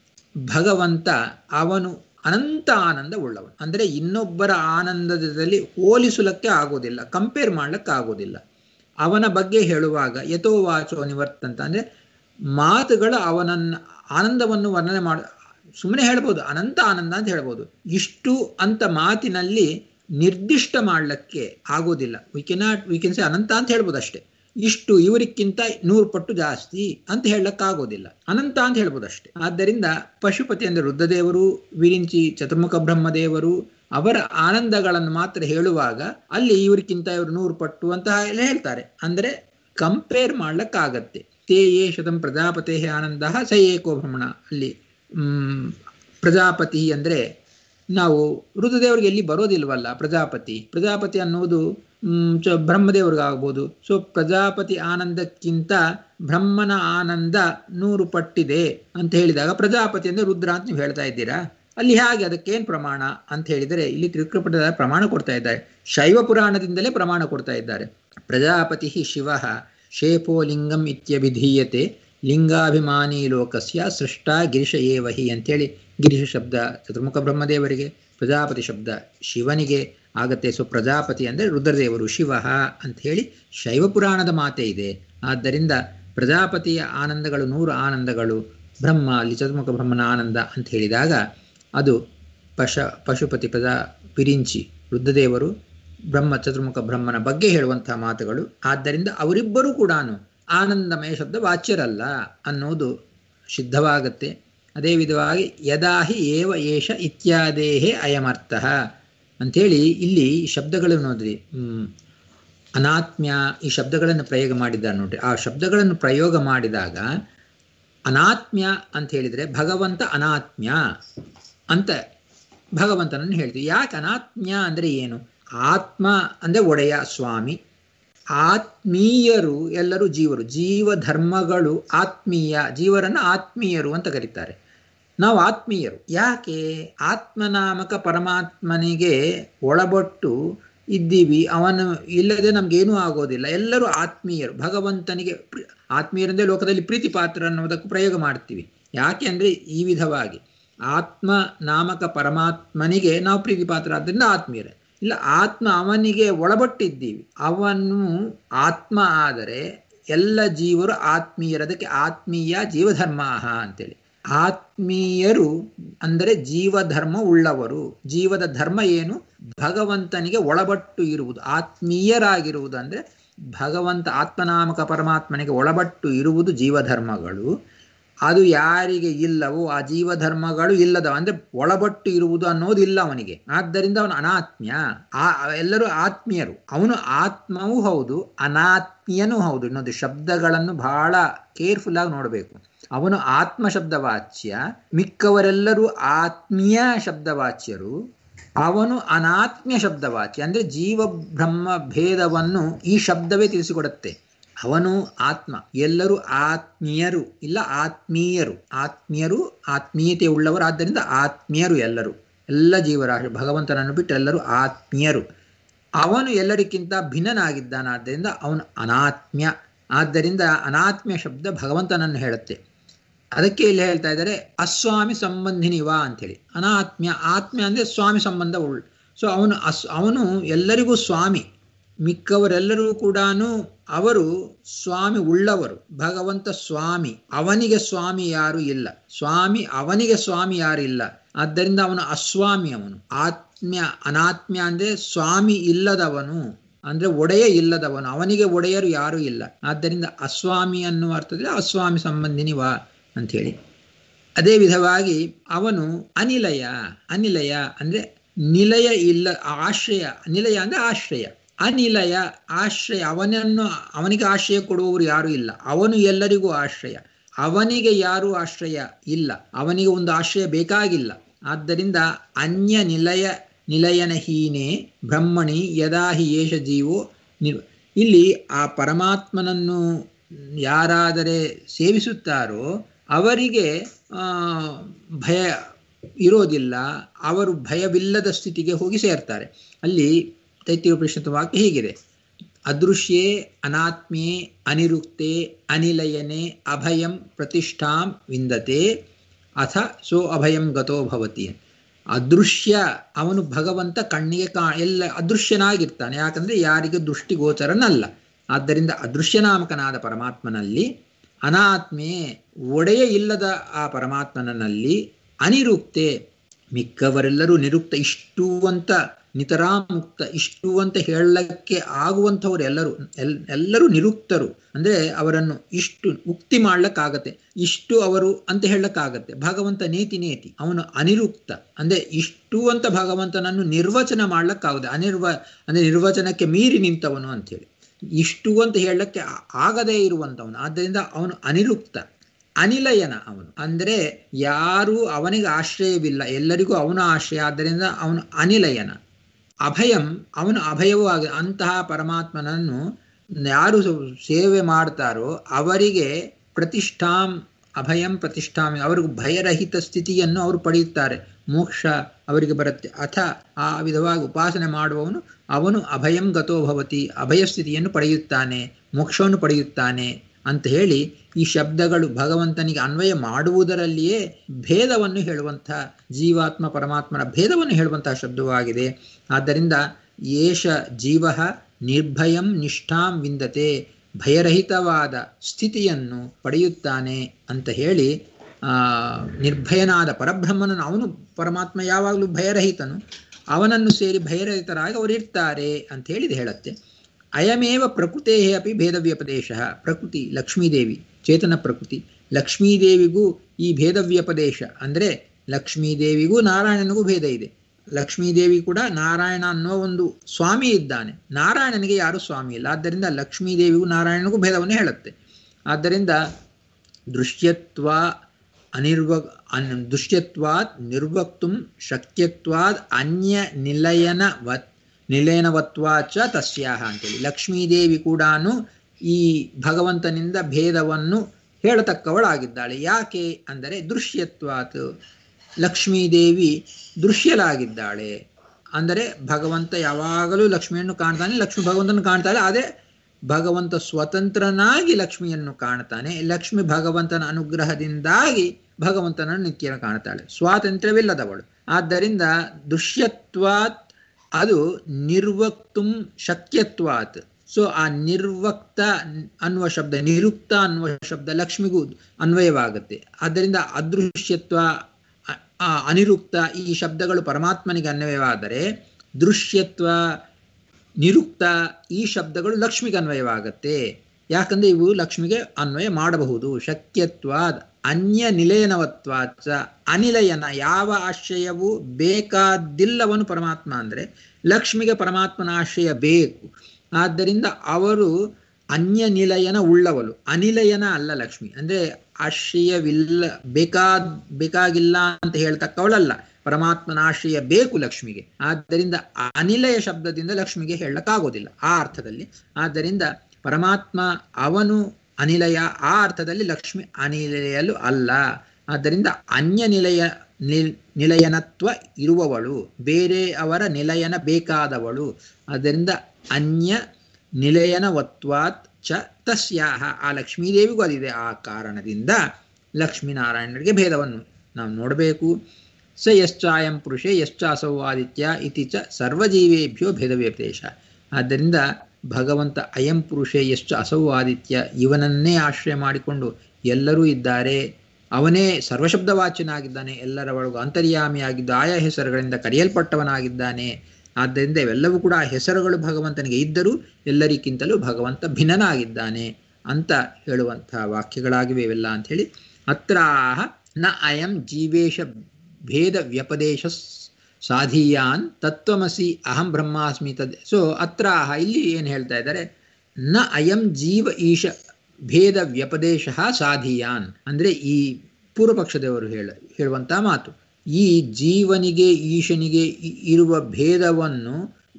ಭಗವಂತ ಅವನು ಅನಂತ ಆನಂದ ಉಳ್ಳವನು ಅಂದರೆ ಇನ್ನೊಬ್ಬರ ಆನಂದದಲ್ಲಿ ಹೋಲಿಸಲಕ್ಕೆ ಆಗೋದಿಲ್ಲ ಕಂಪೇರ್ ಮಾಡ್ಲಿಕ್ಕೆ ಆಗೋದಿಲ್ಲ ಅವನ ಬಗ್ಗೆ ಹೇಳುವಾಗ ಯಥೋ ವಾಚೋ ನಿವರ್ತಂತ ಅಂದರೆ ಮಾತುಗಳು ಅವನನ್ನು ಆನಂದವನ್ನು ವರ್ಣನೆ ಮಾಡ ಸುಮ್ಮನೆ ಹೇಳ್ಬೋದು ಅನಂತ ಆನಂದ ಅಂತ ಹೇಳ್ಬೋದು ಇಷ್ಟು ಅಂತ ಮಾತಿನಲ್ಲಿ ನಿರ್ದಿಷ್ಟ ಮಾಡಲಿಕ್ಕೆ ಆಗೋದಿಲ್ಲ ವಿ ಕೆನಾಟ್ ವಿ ಕೆನ್ ಸೆ ಅನಂತ ಅಂತ ಹೇಳ್ಬೋದು ಅಷ್ಟೇ ಇಷ್ಟು ಇವರಿಕ್ಕಿಂತ ನೂರು ಪಟ್ಟು ಜಾಸ್ತಿ ಅಂತ ಹೇಳಕ್ಕಾಗೋದಿಲ್ಲ ಅನಂತ ಅಂತ ಹೇಳ್ಬೋದು ಅಷ್ಟೇ ಆದ್ದರಿಂದ ಪಶುಪತಿ ಅಂದರೆ ರುದ್ರದೇವರು ವಿರಿಂಚಿ ಚತುರ್ಮುಖ ಬ್ರಹ್ಮದೇವರು ಅವರ ಆನಂದಗಳನ್ನು ಮಾತ್ರ ಹೇಳುವಾಗ ಅಲ್ಲಿ ಇವರಿಗಿಂತ ಇವರು ನೂರು ಪಟ್ಟು ಅಂತ ಎಲ್ಲ ಹೇಳ್ತಾರೆ ಅಂದರೆ ಕಂಪೇರ್ ಮಾಡ್ಲಿಕ್ಕಾಗತ್ತೆ ತೇ ಯೇ ಶತಂ ಪ್ರಜಾಪತೆ ಆನಂದ ಸ ಏಕೋ ಭ್ರಮಣ ಅಲ್ಲಿ ಪ್ರಜಾಪತಿ ಅಂದರೆ ನಾವು ರುದ್ರದೇವರಿಗೆ ಎಲ್ಲಿ ಬರೋದಿಲ್ವಲ್ಲ ಪ್ರಜಾಪತಿ ಪ್ರಜಾಪತಿ ಅನ್ನುವುದು ಚ ಬ್ರಹ್ಮದೇವ್ರಿಗಾಗ್ಬೋದು ಸೊ ಪ್ರಜಾಪತಿ ಆನಂದಕ್ಕಿಂತ ಬ್ರಹ್ಮನ ಆನಂದ ನೂರು ಪಟ್ಟಿದೆ ಅಂತ ಹೇಳಿದಾಗ ಪ್ರಜಾಪತಿ ಅಂದರೆ ರುದ್ರ ಅಂತ ನೀವು ಹೇಳ್ತಾ ಇದ್ದೀರಾ ಅಲ್ಲಿ ಹೇಗೆ ಅದಕ್ಕೇನು ಪ್ರಮಾಣ ಅಂತ ಹೇಳಿದರೆ ಇಲ್ಲಿ ತ್ರಿಕೃಪಟದ ಪ್ರಮಾಣ ಕೊಡ್ತಾ ಇದ್ದಾರೆ ಶೈವ ಪುರಾಣದಿಂದಲೇ ಪ್ರಮಾಣ ಕೊಡ್ತಾ ಇದ್ದಾರೆ ಪ್ರಜಾಪತಿ ಶಿವ ಶೇಪೋ ಲಿಂಗಂ ಇತ್ಯಭಿಧೀಯತೆ ಲಿಂಗಾಭಿಮಾನಿ ಲೋಕಸ್ಯ ಸೃಷ್ಟ ಗಿರಿಶ ಏವಹಿ ಅಂತೇಳಿ ಗಿರಿಶ ಶಬ್ದ ಚತುರ್ಮುಖ ಬ್ರಹ್ಮದೇವರಿಗೆ ಪ್ರಜಾಪತಿ ಶಬ್ದ ಶಿವನಿಗೆ ಆಗತ್ತೆ ಸೊ ಪ್ರಜಾಪತಿ ಅಂದರೆ ರುದ್ರದೇವರು ಶಿವ ಅಂತ ಹೇಳಿ ಶೈವ ಪುರಾಣದ ಮಾತೆ ಇದೆ ಆದ್ದರಿಂದ ಪ್ರಜಾಪತಿಯ ಆನಂದಗಳು ನೂರು ಆನಂದಗಳು ಬ್ರಹ್ಮ ಅಲ್ಲಿ ಚತುರ್ಮುಖ ಬ್ರಹ್ಮನ ಆನಂದ ಅಂತ ಹೇಳಿದಾಗ ಅದು ಪಶ ಪಶುಪತಿ ಪ್ರಜಾ ವಿರಿಂಚಿ ರುದ್ರದೇವರು ಬ್ರಹ್ಮ ಚತುರ್ಮುಖ ಬ್ರಹ್ಮನ ಬಗ್ಗೆ ಹೇಳುವಂತಹ ಮಾತುಗಳು ಆದ್ದರಿಂದ ಅವರಿಬ್ಬರೂ ಕೂಡ ಆನಂದಮಯ ಶಬ್ದ ವಾಚ್ಯರಲ್ಲ ಅನ್ನೋದು ಸಿದ್ಧವಾಗತ್ತೆ ಅದೇ ವಿಧವಾಗಿ ಯದಾಹಿ ಏವ ಏಷ ಇತ್ಯಾದೇಹೇ ಅಯಮರ್ಥ ಅಂಥೇಳಿ ಇಲ್ಲಿ ಶಬ್ದಗಳನ್ನು ನೋಡ್ರಿ ಅನಾತ್ಮ್ಯ ಈ ಶಬ್ದಗಳನ್ನು ಪ್ರಯೋಗ ಮಾಡಿದ್ದಾರೆ ನೋಡ್ರಿ ಆ ಶಬ್ದಗಳನ್ನು ಪ್ರಯೋಗ ಮಾಡಿದಾಗ ಅನಾತ್ಮ್ಯ ಅಂತ ಹೇಳಿದರೆ ಭಗವಂತ ಅನಾತ್ಮ್ಯ ಅಂತ ಭಗವಂತನನ್ನು ಹೇಳ್ತೀವಿ ಯಾಕೆ ಅನಾತ್ಮ್ಯ ಅಂದರೆ ಏನು ಆತ್ಮ ಅಂದರೆ ಒಡೆಯ ಸ್ವಾಮಿ ಆತ್ಮೀಯರು ಎಲ್ಲರೂ ಜೀವರು ಜೀವ ಧರ್ಮಗಳು ಆತ್ಮೀಯ ಜೀವರನ್ನು ಆತ್ಮೀಯರು ಅಂತ ಕರೀತಾರೆ ನಾವು ಆತ್ಮೀಯರು ಯಾಕೆ ಆತ್ಮನಾಮಕ ಪರಮಾತ್ಮನಿಗೆ ಒಳಬಟ್ಟು ಇದ್ದೀವಿ ಅವನು ಇಲ್ಲದೆ ನಮಗೇನೂ ಆಗೋದಿಲ್ಲ ಎಲ್ಲರೂ ಆತ್ಮೀಯರು ಭಗವಂತನಿಗೆ ಆತ್ಮೀಯರಂದರೆ ಲೋಕದಲ್ಲಿ ಪ್ರೀತಿ ಪಾತ್ರ ಅನ್ನೋದಕ್ಕೂ ಪ್ರಯೋಗ ಮಾಡ್ತೀವಿ ಯಾಕೆ ಅಂದರೆ ಈ ವಿಧವಾಗಿ ಆತ್ಮ ನಾಮಕ ಪರಮಾತ್ಮನಿಗೆ ನಾವು ಪ್ರೀತಿ ಪಾತ್ರ ಆದ್ದರಿಂದ ಆತ್ಮೀಯರೇ ಇಲ್ಲ ಆತ್ಮ ಅವನಿಗೆ ಒಳಬಟ್ಟಿದ್ದೀವಿ ಅವನು ಆತ್ಮ ಆದರೆ ಎಲ್ಲ ಜೀವರು ಆತ್ಮೀಯರದಕ್ಕೆ ಆತ್ಮೀಯ ಜೀವಧರ್ಮ ಅಂತೇಳಿ ಆತ್ಮೀಯರು ಅಂದರೆ ಜೀವಧರ್ಮ ಉಳ್ಳವರು ಜೀವದ ಧರ್ಮ ಏನು ಭಗವಂತನಿಗೆ ಒಳಬಟ್ಟು ಇರುವುದು ಆತ್ಮೀಯರಾಗಿರುವುದು ಅಂದರೆ ಭಗವಂತ ಆತ್ಮನಾಮಕ ಪರಮಾತ್ಮನಿಗೆ ಒಳಪಟ್ಟು ಇರುವುದು ಜೀವಧರ್ಮಗಳು ಅದು ಯಾರಿಗೆ ಇಲ್ಲವೋ ಆ ಜೀವಧರ್ಮಗಳು ಇಲ್ಲದ ಅಂದರೆ ಒಳಪಟ್ಟು ಇರುವುದು ಅನ್ನೋದು ಇಲ್ಲ ಅವನಿಗೆ ಆದ್ದರಿಂದ ಅವನು ಅನಾತ್ಮ್ಯ ಆ ಎಲ್ಲರೂ ಆತ್ಮೀಯರು ಅವನು ಆತ್ಮವೂ ಹೌದು ಅನಾತ್ಮೀಯನೂ ಹೌದು ಇನ್ನೊಂದು ಶಬ್ದಗಳನ್ನು ಬಹಳ ಕೇರ್ಫುಲ್ ಆಗಿ ನೋಡಬೇಕು ಅವನು ಆತ್ಮ ಶಬ್ದವಾಚ್ಯ ಮಿಕ್ಕವರೆಲ್ಲರೂ ಆತ್ಮೀಯ ಶಬ್ದವಾಚ್ಯರು ಅವನು ಅನಾತ್ಮ್ಯ ಶಬ್ದವಾಚ್ಯ ಅಂದರೆ ಜೀವ ಬ್ರಹ್ಮ ಭೇದವನ್ನು ಈ ಶಬ್ದವೇ ತಿಳಿಸಿಕೊಡುತ್ತೆ ಅವನು ಆತ್ಮ ಎಲ್ಲರೂ ಆತ್ಮೀಯರು ಇಲ್ಲ ಆತ್ಮೀಯರು ಆತ್ಮೀಯರು ಆತ್ಮೀಯತೆ ಉಳ್ಳವರು ಆದ್ದರಿಂದ ಆತ್ಮೀಯರು ಎಲ್ಲರೂ ಎಲ್ಲ ಜೀವರಾಶಿ ಭಗವಂತನನ್ನು ಬಿಟ್ಟು ಎಲ್ಲರೂ ಆತ್ಮೀಯರು ಅವನು ಎಲ್ಲರಿಗಿಂತ ಭಿನ್ನನಾಗಿದ್ದಾನಾದ್ದರಿಂದ ಅವನು ಅನಾತ್ಮ್ಯ ಆದ್ದರಿಂದ ಅನಾತ್ಮ್ಯ ಶಬ್ದ ಭಗವಂತನನ್ನು ಹೇಳುತ್ತೆ ಅದಕ್ಕೆ ಇಲ್ಲಿ ಹೇಳ್ತಾ ಇದ್ದಾರೆ ಅಸ್ವಾಮಿ ಸಂಬಂಧಿನಿವಾ ಅಂಥೇಳಿ ಅನಾತ್ಮ್ಯ ಆತ್ಮ್ಯ ಅಂದರೆ ಸ್ವಾಮಿ ಸಂಬಂಧ ಉಳ್ ಸೊ ಅವನು ಅಸ್ ಅವನು ಎಲ್ಲರಿಗೂ ಸ್ವಾಮಿ ಮಿಕ್ಕವರೆಲ್ಲರೂ ಕೂಡ ಅವರು ಸ್ವಾಮಿ ಉಳ್ಳವರು ಭಗವಂತ ಸ್ವಾಮಿ ಅವನಿಗೆ ಸ್ವಾಮಿ ಯಾರು ಇಲ್ಲ ಸ್ವಾಮಿ ಅವನಿಗೆ ಸ್ವಾಮಿ ಯಾರು ಇಲ್ಲ ಆದ್ದರಿಂದ ಅವನು ಅಸ್ವಾಮಿ ಅವನು ಆತ್ಮ್ಯ ಅನಾತ್ಮ್ಯ ಅಂದರೆ ಸ್ವಾಮಿ ಇಲ್ಲದವನು ಅಂದ್ರೆ ಒಡೆಯ ಇಲ್ಲದವನು ಅವನಿಗೆ ಒಡೆಯರು ಯಾರೂ ಇಲ್ಲ ಆದ್ದರಿಂದ ಅಸ್ವಾಮಿ ಅನ್ನುವ ಅರ್ಥದಲ್ಲಿ ಅಸ್ವಾಮಿ ಸಂಬಂಧಿನಿ ವಾ ಅಂಥೇಳಿ ಅದೇ ವಿಧವಾಗಿ ಅವನು ಅನಿಲಯ ಅನಿಲಯ ಅಂದ್ರೆ ನಿಲಯ ಇಲ್ಲ ಆಶ್ರಯ ನಿಲಯ ಅಂದ್ರೆ ಆಶ್ರಯ ಅನಿಲಯ ಆಶ್ರಯ ಅವನನ್ನು ಅವನಿಗೆ ಆಶ್ರಯ ಕೊಡುವವರು ಯಾರೂ ಇಲ್ಲ ಅವನು ಎಲ್ಲರಿಗೂ ಆಶ್ರಯ ಅವನಿಗೆ ಯಾರೂ ಆಶ್ರಯ ಇಲ್ಲ ಅವನಿಗೆ ಒಂದು ಆಶ್ರಯ ಬೇಕಾಗಿಲ್ಲ ಆದ್ದರಿಂದ ಅನ್ಯ ನಿಲಯ ನಿಲಯನ ಹೀನೆ ಬ್ರಹ್ಮಣಿ ಯದಾ ಹಿ ಏಷ ಜೀವೋ ನಿರ್ ಇಲ್ಲಿ ಆ ಪರಮಾತ್ಮನನ್ನು ಯಾರಾದರೆ ಸೇವಿಸುತ್ತಾರೋ ಅವರಿಗೆ ಭಯ ಇರೋದಿಲ್ಲ ಅವರು ಭಯವಿಲ್ಲದ ಸ್ಥಿತಿಗೆ ಹೋಗಿ ಸೇರ್ತಾರೆ ಅಲ್ಲಿ ತೈತ್ರಿಯೋಪನಿಷತ್ ವಾಕ್ಯ ಹೀಗಿದೆ ಅದೃಶ್ಯೇ ಅನಾತ್ಮ್ಯೇ ಅನಿರುಕ್ತೆ ಅನಿಲಯನೆ ಅಭಯಂ ಪ್ರತಿಷ್ಠಾಂ ವಿಂದತೆ ಅಥ ಸೋ ಅಭಯಂ ಗತೋ ಭವತಿ ಅದೃಶ್ಯ ಅವನು ಭಗವಂತ ಕಣ್ಣಿಗೆ ಕಾ ಎಲ್ಲ ಅದೃಶ್ಯನಾಗಿರ್ತಾನೆ ಯಾಕಂದ್ರೆ ಯಾರಿಗೆ ದೃಷ್ಟಿಗೋಚರನಲ್ಲ ಆದ್ದರಿಂದ ಅದೃಶ್ಯನಾಮಕನಾದ ಪರಮಾತ್ಮನಲ್ಲಿ ಅನಾತ್ಮೆ ಒಡೆಯ ಇಲ್ಲದ ಆ ಪರಮಾತ್ಮನಲ್ಲಿ ಅನಿರುಕ್ತೆ ಮಿಕ್ಕವರೆಲ್ಲರೂ ನಿರುಕ್ತ ಇಷ್ಟು ಅಂತ ನಿತರಾಮುಕ್ತ ಇಷ್ಟು ಅಂತ ಹೇಳಕ್ಕೆ ಆಗುವಂಥವ್ರು ಎಲ್ಲರೂ ಎಲ್ ಎಲ್ಲರೂ ನಿರುಕ್ತರು ಅಂದರೆ ಅವರನ್ನು ಇಷ್ಟು ಉಕ್ತಿ ಮಾಡ್ಲಕ್ಕಾಗತ್ತೆ ಇಷ್ಟು ಅವರು ಅಂತ ಹೇಳಕ್ಕಾಗತ್ತೆ ಭಗವಂತ ನೇತಿ ನೇತಿ ಅವನು ಅನಿರುಕ್ತ ಅಂದರೆ ಇಷ್ಟು ಅಂತ ಭಗವಂತನನ್ನು ನಿರ್ವಚನ ಮಾಡ್ಲಕ್ಕಾಗುತ್ತೆ ಅನಿರ್ವ ಅಂದರೆ ನಿರ್ವಚನಕ್ಕೆ ಮೀರಿ ನಿಂತವನು ಅಂಥೇಳಿ ಇಷ್ಟು ಅಂತ ಹೇಳಕ್ಕೆ ಆಗದೇ ಇರುವಂಥವನು ಆದ್ದರಿಂದ ಅವನು ಅನಿರುಕ್ತ ಅನಿಲಯನ ಅವನು ಅಂದರೆ ಯಾರೂ ಅವನಿಗೆ ಆಶ್ರಯವಿಲ್ಲ ಎಲ್ಲರಿಗೂ ಅವನ ಆಶ್ರಯ ಆದ್ದರಿಂದ ಅವನು ಅನಿಲಯನ ಅಭಯಂ ಅವನು ಅಭಯವೂ ಆಗ ಅಂತಹ ಪರಮಾತ್ಮನನ್ನು ಯಾರು ಸೇವೆ ಮಾಡ್ತಾರೋ ಅವರಿಗೆ ಪ್ರತಿಷ್ಠಾಂ ಅಭಯಂ ಪ್ರತಿಷ್ಠಾಮಿ ಅವ್ರಿಗೆ ಭಯರಹಿತ ಸ್ಥಿತಿಯನ್ನು ಅವರು ಪಡೆಯುತ್ತಾರೆ ಮೋಕ್ಷ ಅವರಿಗೆ ಬರುತ್ತೆ ಅಥ ಆ ವಿಧವಾಗಿ ಉಪಾಸನೆ ಮಾಡುವವನು ಅವನು ಅಭಯಂ ಗತೋ ಭವತಿ ಅಭಯ ಸ್ಥಿತಿಯನ್ನು ಪಡೆಯುತ್ತಾನೆ ಮೋಕ್ಷವನ್ನು ಪಡೆಯುತ್ತಾನೆ ಅಂತ ಹೇಳಿ ಈ ಶಬ್ದಗಳು ಭಗವಂತನಿಗೆ ಅನ್ವಯ ಮಾಡುವುದರಲ್ಲಿಯೇ ಭೇದವನ್ನು ಹೇಳುವಂಥ ಜೀವಾತ್ಮ ಪರಮಾತ್ಮನ ಭೇದವನ್ನು ಹೇಳುವಂತಹ ಶಬ್ದವಾಗಿದೆ ಆದ್ದರಿಂದ ಏಷ ಜೀವ ನಿರ್ಭಯಂ ನಿಷ್ಠಾಂ ವಿಂದತೆ ಭಯರಹಿತವಾದ ಸ್ಥಿತಿಯನ್ನು ಪಡೆಯುತ್ತಾನೆ ಅಂತ ಹೇಳಿ ನಿರ್ಭಯನಾದ ಪರಬ್ರಹ್ಮನನ್ನು ಅವನು ಪರಮಾತ್ಮ ಯಾವಾಗಲೂ ಭಯರಹಿತನು ಅವನನ್ನು ಸೇರಿ ಭಯರಹಿತರಾಗಿ ಅವರಿರ್ತಾರೆ ಅಂತ ಹೇಳಿದ ಹೇಳುತ್ತೆ ಅಯಮೇವ ಪ್ರಕೃತೇ ಅಪಿ ಭೇದ ವ್ಯಪದೇಶ ಪ್ರಕೃತಿ ಲಕ್ಷ್ಮೀದೇವಿ ಚೇತನ ಪ್ರಕೃತಿ ಲಕ್ಷ್ಮೀದೇವಿಗೂ ಈ ಭೇದ ವ್ಯಪದೇಶ ಅಂದರೆ ಲಕ್ಷ್ಮೀದೇವಿಗೂ ನಾರಾಯಣನಿಗೂ ಭೇದ ಇದೆ ಲಕ್ಷ್ಮೀದೇವಿ ಕೂಡ ನಾರಾಯಣ ಅನ್ನೋ ಒಂದು ಸ್ವಾಮಿ ಇದ್ದಾನೆ ನಾರಾಯಣನಿಗೆ ಯಾರು ಸ್ವಾಮಿ ಇಲ್ಲ ಆದ್ದರಿಂದ ಲಕ್ಷ್ಮೀದೇವಿಗೂ ನಾರಾಯಣನಿಗೂ ಭೇದವನ್ನು ಹೇಳುತ್ತೆ ಆದ್ದರಿಂದ ದೃಶ್ಯತ್ವ ಅನಿರ್ವ ಅನ್ ದೃಶ್ಯತ್ವಾತ್ ನಿರ್ವಕ್ತು ಶಕ್ಯತ್ವಾದ್ ಅನ್ಯ ನಿಲಯನ ವತ್ ನಿಲಯನವತ್ವಾಚ ತಸ್ಯಾಹ ಅಂತೇಳಿ ಲಕ್ಷ್ಮೀದೇವಿ ಕೂಡ ಈ ಭಗವಂತನಿಂದ ಭೇದವನ್ನು ಹೇಳತಕ್ಕವಳಾಗಿದ್ದಾಳೆ ಯಾಕೆ ಅಂದರೆ ದೃಶ್ಯತ್ವಾತ್ ಲಕ್ಷ್ಮೀದೇವಿ ದೃಶ್ಯಲಾಗಿದ್ದಾಳೆ ಅಂದರೆ ಭಗವಂತ ಯಾವಾಗಲೂ ಲಕ್ಷ್ಮಿಯನ್ನು ಕಾಣ್ತಾನೆ ಲಕ್ಷ್ಮಿ ಭಗವಂತನ ಕಾಣ್ತಾಳೆ ಅದೇ ಭಗವಂತ ಸ್ವತಂತ್ರನಾಗಿ ಲಕ್ಷ್ಮಿಯನ್ನು ಕಾಣ್ತಾನೆ ಲಕ್ಷ್ಮಿ ಭಗವಂತನ ಅನುಗ್ರಹದಿಂದಾಗಿ ಭಗವಂತನನ್ನು ನಿತ್ಯನ ಕಾಣ್ತಾಳೆ ಸ್ವಾತಂತ್ರ್ಯವಿಲ್ಲದವಳು ಆದ್ದರಿಂದ ದೃಶ್ಯತ್ವಾತ್ ಅದು ನಿರ್ವಕ್ತು ಶಕ್ಯತ್ವಾತ್ ಸೊ ಆ ನಿರ್ವಕ್ತ ಅನ್ನುವ ಶಬ್ದ ನಿರುಕ್ತ ಅನ್ನುವ ಶಬ್ದ ಲಕ್ಷ್ಮಿಗೂ ಅನ್ವಯವಾಗುತ್ತೆ ಆದ್ದರಿಂದ ಅದೃಶ್ಯತ್ವ ಅನಿರುಕ್ತ ಈ ಶಬ್ದಗಳು ಪರಮಾತ್ಮನಿಗೆ ಅನ್ವಯವಾದರೆ ದೃಶ್ಯತ್ವ ನಿರುಕ್ತ ಈ ಶಬ್ದಗಳು ಲಕ್ಷ್ಮಿಗೆ ಅನ್ವಯವಾಗತ್ತೆ ಯಾಕಂದ್ರೆ ಇವು ಲಕ್ಷ್ಮಿಗೆ ಅನ್ವಯ ಮಾಡಬಹುದು ಶಕ್ಯತ್ವಾದ್ ಅನ್ಯ ನಿಲಯನವತ್ವಾಚ ಅನಿಲಯನ ಯಾವ ಆಶ್ರಯವು ಬೇಕಾದಿಲ್ಲವನು ಪರಮಾತ್ಮ ಅಂದರೆ ಲಕ್ಷ್ಮಿಗೆ ಪರಮಾತ್ಮನ ಆಶ್ರಯ ಬೇಕು ಆದ್ದರಿಂದ ಅವರು ಅನ್ಯ ನಿಲಯನ ಉಳ್ಳವಳು ಅನಿಲಯನ ಅಲ್ಲ ಲಕ್ಷ್ಮಿ ಅಂದರೆ ಆಶ್ರಯವಿಲ್ಲ ಬೇಕಾದ್ ಬೇಕಾಗಿಲ್ಲ ಅಂತ ಹೇಳ್ತಕ್ಕವಳಲ್ಲ ಪರಮಾತ್ಮನ ಆಶ್ರಯ ಬೇಕು ಲಕ್ಷ್ಮಿಗೆ ಆದ್ದರಿಂದ ಅನಿಲಯ ಶಬ್ದದಿಂದ ಲಕ್ಷ್ಮಿಗೆ ಹೇಳಕ್ಕಾಗೋದಿಲ್ಲ ಆ ಅರ್ಥದಲ್ಲಿ ಆದ್ದರಿಂದ ಪರಮಾತ್ಮ ಅವನು ಅನಿಲಯ ಆ ಅರ್ಥದಲ್ಲಿ ಲಕ್ಷ್ಮಿ ಅನಿಲಯಲು ಅಲ್ಲ ಆದ್ದರಿಂದ ಅನ್ಯ ನಿಲಯ ನಿಲಯನತ್ವ ಇರುವವಳು ಬೇರೆ ಅವರ ನಿಲಯನ ಬೇಕಾದವಳು ಆದ್ದರಿಂದ ಅನ್ಯ ನಿಲಯನವತ್ವಾತ್ ಚ ತಸ್ಯಾಹ ಆ ಲಕ್ಷ್ಮೀದೇವಿಗೂ ಅದಿದೆ ಆ ಕಾರಣದಿಂದ ಲಕ್ಷ್ಮೀನಾರಾಯಣರಿಗೆ ಭೇದವನ್ನು ನಾವು ನೋಡಬೇಕು ಸ ಯಶ್ಚಾಯಂ ಪುರುಷೇ ಯಶ್ಚಾಸೌ ಆದಿತ್ಯ ಇತಿ ಚ ಸರ್ವಜೀವೇಭ್ಯೋ ಭೇದ ವ್ಯಪದೇಶ ಆದ್ದರಿಂದ ಭಗವಂತ ಅಯಂ ಪುರುಷೇ ಎಷ್ಟು ಅಸೌ ಆದಿತ್ಯ ಇವನನ್ನೇ ಆಶ್ರಯ ಮಾಡಿಕೊಂಡು ಎಲ್ಲರೂ ಇದ್ದಾರೆ ಅವನೇ ಸರ್ವಶಬ್ದವಾಚ್ಯನಾಗಿದ್ದಾನೆ ಎಲ್ಲರ ಒಳಗೂ ಅಂತರ್ಯಾಮಿಯಾಗಿದ್ದು ಆಯಾ ಹೆಸರುಗಳಿಂದ ಕರೆಯಲ್ಪಟ್ಟವನಾಗಿದ್ದಾನೆ ಆದ್ದರಿಂದ ಇವೆಲ್ಲವೂ ಕೂಡ ಆ ಹೆಸರುಗಳು ಭಗವಂತನಿಗೆ ಇದ್ದರೂ ಎಲ್ಲರಿಗಿಂತಲೂ ಭಗವಂತ ಭಿನ್ನನಾಗಿದ್ದಾನೆ ಅಂತ ಹೇಳುವಂತಹ ವಾಕ್ಯಗಳಾಗಿವೆ ಇವೆಲ್ಲ ಅಂಥೇಳಿ ಅತ್ರಾಹ ನ ಅಯಂ ಜೀವೇಶ ಭೇದ ವ್ಯಪದೇಶ ಸಾಧೀಯಾನ್ ತತ್ವಮಸಿ ಅಹಂ ಬ್ರಹ್ಮಾಸ್ಮಿ ತದ್ ಸೊ ಅತ್ರಾಹ ಇಲ್ಲಿ ಏನು ಹೇಳ್ತಾ ಇದ್ದಾರೆ ನ ಅಯಂ ಜೀವ ಈಶ ಭೇದ ವ್ಯಪದೇಶ ಸಾಧೀಯಾನ್ ಅಂದರೆ ಈ ಪೂರ್ವ ಪಕ್ಷದವರು ಹೇಳ ಹೇಳುವಂತಹ ಮಾತು ಈ ಜೀವನಿಗೆ ಈಶನಿಗೆ ಇರುವ ಭೇದವನ್ನು